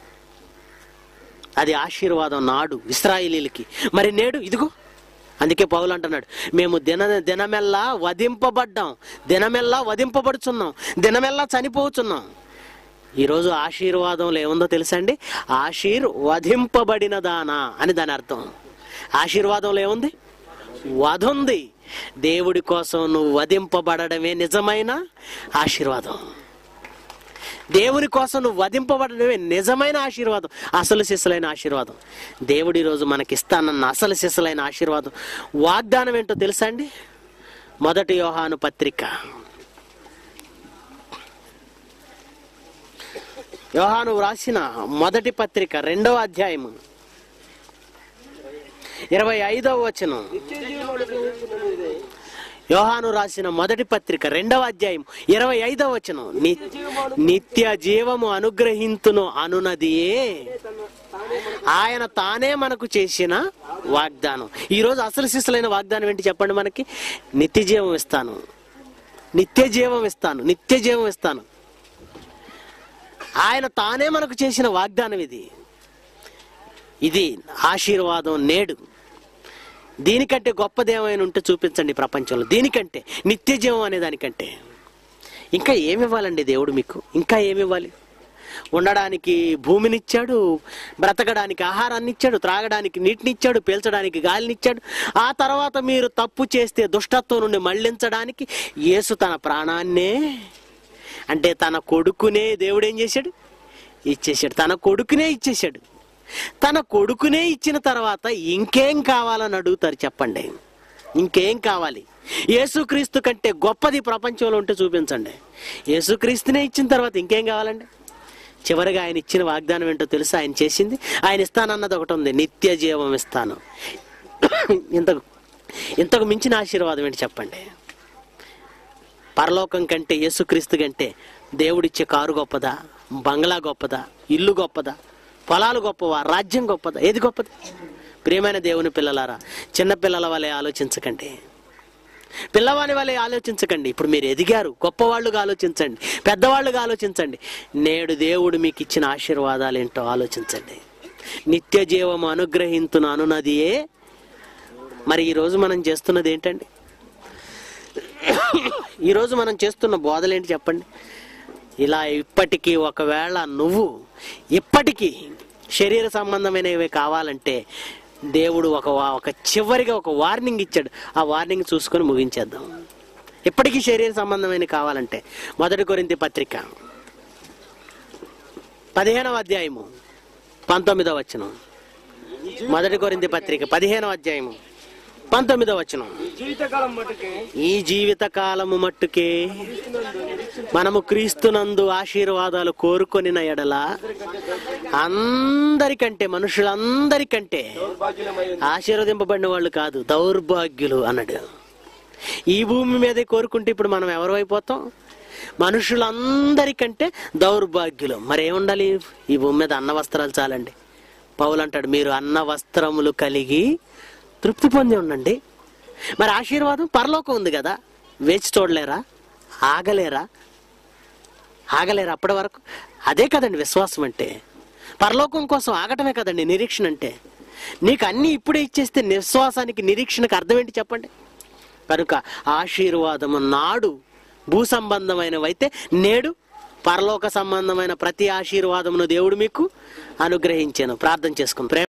అది ఆశీర్వాదం నాడు ఇస్రాయిలీలకి మరి నేడు ఇదిగో అందుకే పౌలు అంటున్నాడు మేము దిన దినమెల్లా వధింపబడ్డాం దినమెల్లా వధింపబడుచున్నాం దినమెల్లా చనిపోతున్నాం ఈరోజు ఆశీర్వాదంలో ఏముందో తెలుసా అండి ఆశీర్ వధింపబడిన దానా అని దాని అర్థం ఆశీర్వాదంలో ఏముంది వధ ఉంది దేవుడి కోసం నువ్వు వధింపబడడమే నిజమైన ఆశీర్వాదం దేవుని కోసం నువ్వు వధింపబడడమే నిజమైన ఆశీర్వాదం అసలు సిసలైన ఆశీర్వాదం దేవుడు ఈరోజు మనకిస్తానన్న అసలు సిసలైన ఆశీర్వాదం వాగ్దానం ఏంటో తెలుసా అండి మొదటి యోహాను పత్రిక యోహాను వ్రాసిన మొదటి పత్రిక రెండవ అధ్యాయము ఇరవై ఐదవ వచనం యోహాను రాసిన మొదటి పత్రిక రెండవ అధ్యాయం ఇరవై ఐదవ వచనం ని- నిత్య జీవము అనుగ్రహింతును అనునదియే ఆయన తానే మనకు చేసిన వాగ్దానం ఈరోజు అసలు శిశులైన వాగ్దానం ఏంటి చెప్పండి మనకి నిత్య జీవం ఇస్తాను నిత్య జీవం ఇస్తాను నిత్య జీవం ఇస్తాను ఆయన తానే మనకు చేసిన వాగ్దానం ఇది ఇది ఆశీర్వాదం నేడు దీనికంటే గొప్పదేమైనా ఉంటే చూపించండి ఈ ప్రపంచంలో దీనికంటే నిత్య జీవం అనే దానికంటే ఇంకా ఏమి ఇవ్వాలండి దేవుడు మీకు ఇంకా ఏమి ఇవ్వాలి ఉండడానికి భూమినిచ్చాడు బ్రతకడానికి ఆహారాన్ని ఇచ్చాడు త్రాగడానికి నీటినిచ్చాడు పీల్చడానికి గాలినిచ్చాడు ఆ తర్వాత మీరు తప్పు చేస్తే దుష్టత్వం నుండి మళ్లించడానికి యేసు తన ప్రాణాన్నే అంటే తన కొడుకునే దేవుడు ఏం చేశాడు ఇచ్చేశాడు తన కొడుకునే ఇచ్చేశాడు తన కొడుకునే ఇచ్చిన తర్వాత ఇంకేం కావాలని అడుగుతారు చెప్పండి ఇంకేం కావాలి యేసుక్రీస్తు కంటే గొప్పది ప్రపంచంలో ఉంటే చూపించండి యేసుక్రీస్తునే ఇచ్చిన తర్వాత ఇంకేం కావాలండి చివరిగా ఆయన ఇచ్చిన వాగ్దానం ఏంటో తెలుసా ఆయన చేసింది ఆయన ఇస్తానన్నది ఒకటి ఉంది నిత్య జీవం ఇస్తాను ఇంతకు ఇంతకు మించిన ఆశీర్వాదం ఏంటి చెప్పండి పరలోకం కంటే యేసుక్రీస్తు కంటే దేవుడిచ్చే కారు గొప్పదా బంగ్లా గొప్పదా ఇల్లు గొప్పదా పొలాలు గొప్పవా రాజ్యం గొప్పదా ఏది గొప్పది ప్రియమైన దేవుని పిల్లలారా చిన్న పిల్లల వలె ఆలోచించకండి పిల్లవాని వలె ఆలోచించకండి ఇప్పుడు మీరు ఎదిగారు గొప్పవాళ్ళుగా ఆలోచించండి పెద్దవాళ్ళుగా ఆలోచించండి నేడు దేవుడు మీకు ఇచ్చిన ఆశీర్వాదాలు ఏంటో ఆలోచించండి నిత్య జీవము అనుగ్రహింతును అనునదియే మరి ఈరోజు మనం చేస్తున్నది ఏంటండి ఈరోజు మనం చేస్తున్న బోధలు ఏంటి చెప్పండి ఇలా ఇప్పటికీ ఒకవేళ నువ్వు ఇప్పటికీ శరీర సంబంధమైనవి కావాలంటే దేవుడు ఒక వా- ఒక చివరిగా ఒక వార్నింగ్ ఇచ్చాడు ఆ వార్నింగ్ చూసుకొని ముగించేద్దాం ఇప్పటికీ శరీర సంబంధమైనవి కావాలంటే మొదటి కొరింతి పత్రిక పదిహేనవ అధ్యాయము పంతొమ్మిదవ వచనం మొదటి కొరింతి పత్రిక పదిహేనవ అధ్యాయము పంతొమ్మిదవ వచనం జీవితకాలం మటుకే ఈ జీవిత కాలము మట్టుకే మనము క్రీస్తునందు ఆశీర్వాదాలు కోరుకొనిన ఎడల అందరికంటే మనుషులందరికంటే ఆశీర్వదింపబడిన వాళ్ళు కాదు దౌర్భాగ్యులు అన్నాడు ఈ భూమి మీదే కోరుకుంటే ఇప్పుడు మనం ఎవరు అయిపోతాం మనుషులందరికంటే దౌర్భాగ్యులు మరి ఏముండాలి ఈ భూమి మీద అన్న వస్త్రాలు చాలండి పౌలు అంటాడు మీరు అన్న వస్త్రములు కలిగి తృప్తి పొంది ఉండండి మరి ఆశీర్వాదం పరలోకం ఉంది కదా వేచి చూడలేరా ఆగలేరా ఆగలేరా అప్పటి వరకు అదే కదండి విశ్వాసం అంటే పరలోకం కోసం ఆగటమే కదండి నిరీక్షణ అంటే నీకు అన్ని ఇప్పుడే ఇచ్చేస్తే నిశ్వాసానికి నిరీక్షణకు అర్థం ఏంటి చెప్పండి కనుక ఆశీర్వాదము నాడు భూ సంబంధమైనవైతే నేడు పరలోక సంబంధమైన ప్రతి ఆశీర్వాదమును దేవుడు మీకు అనుగ్రహించాను ప్రార్థన చేసుకుని ప్రేమ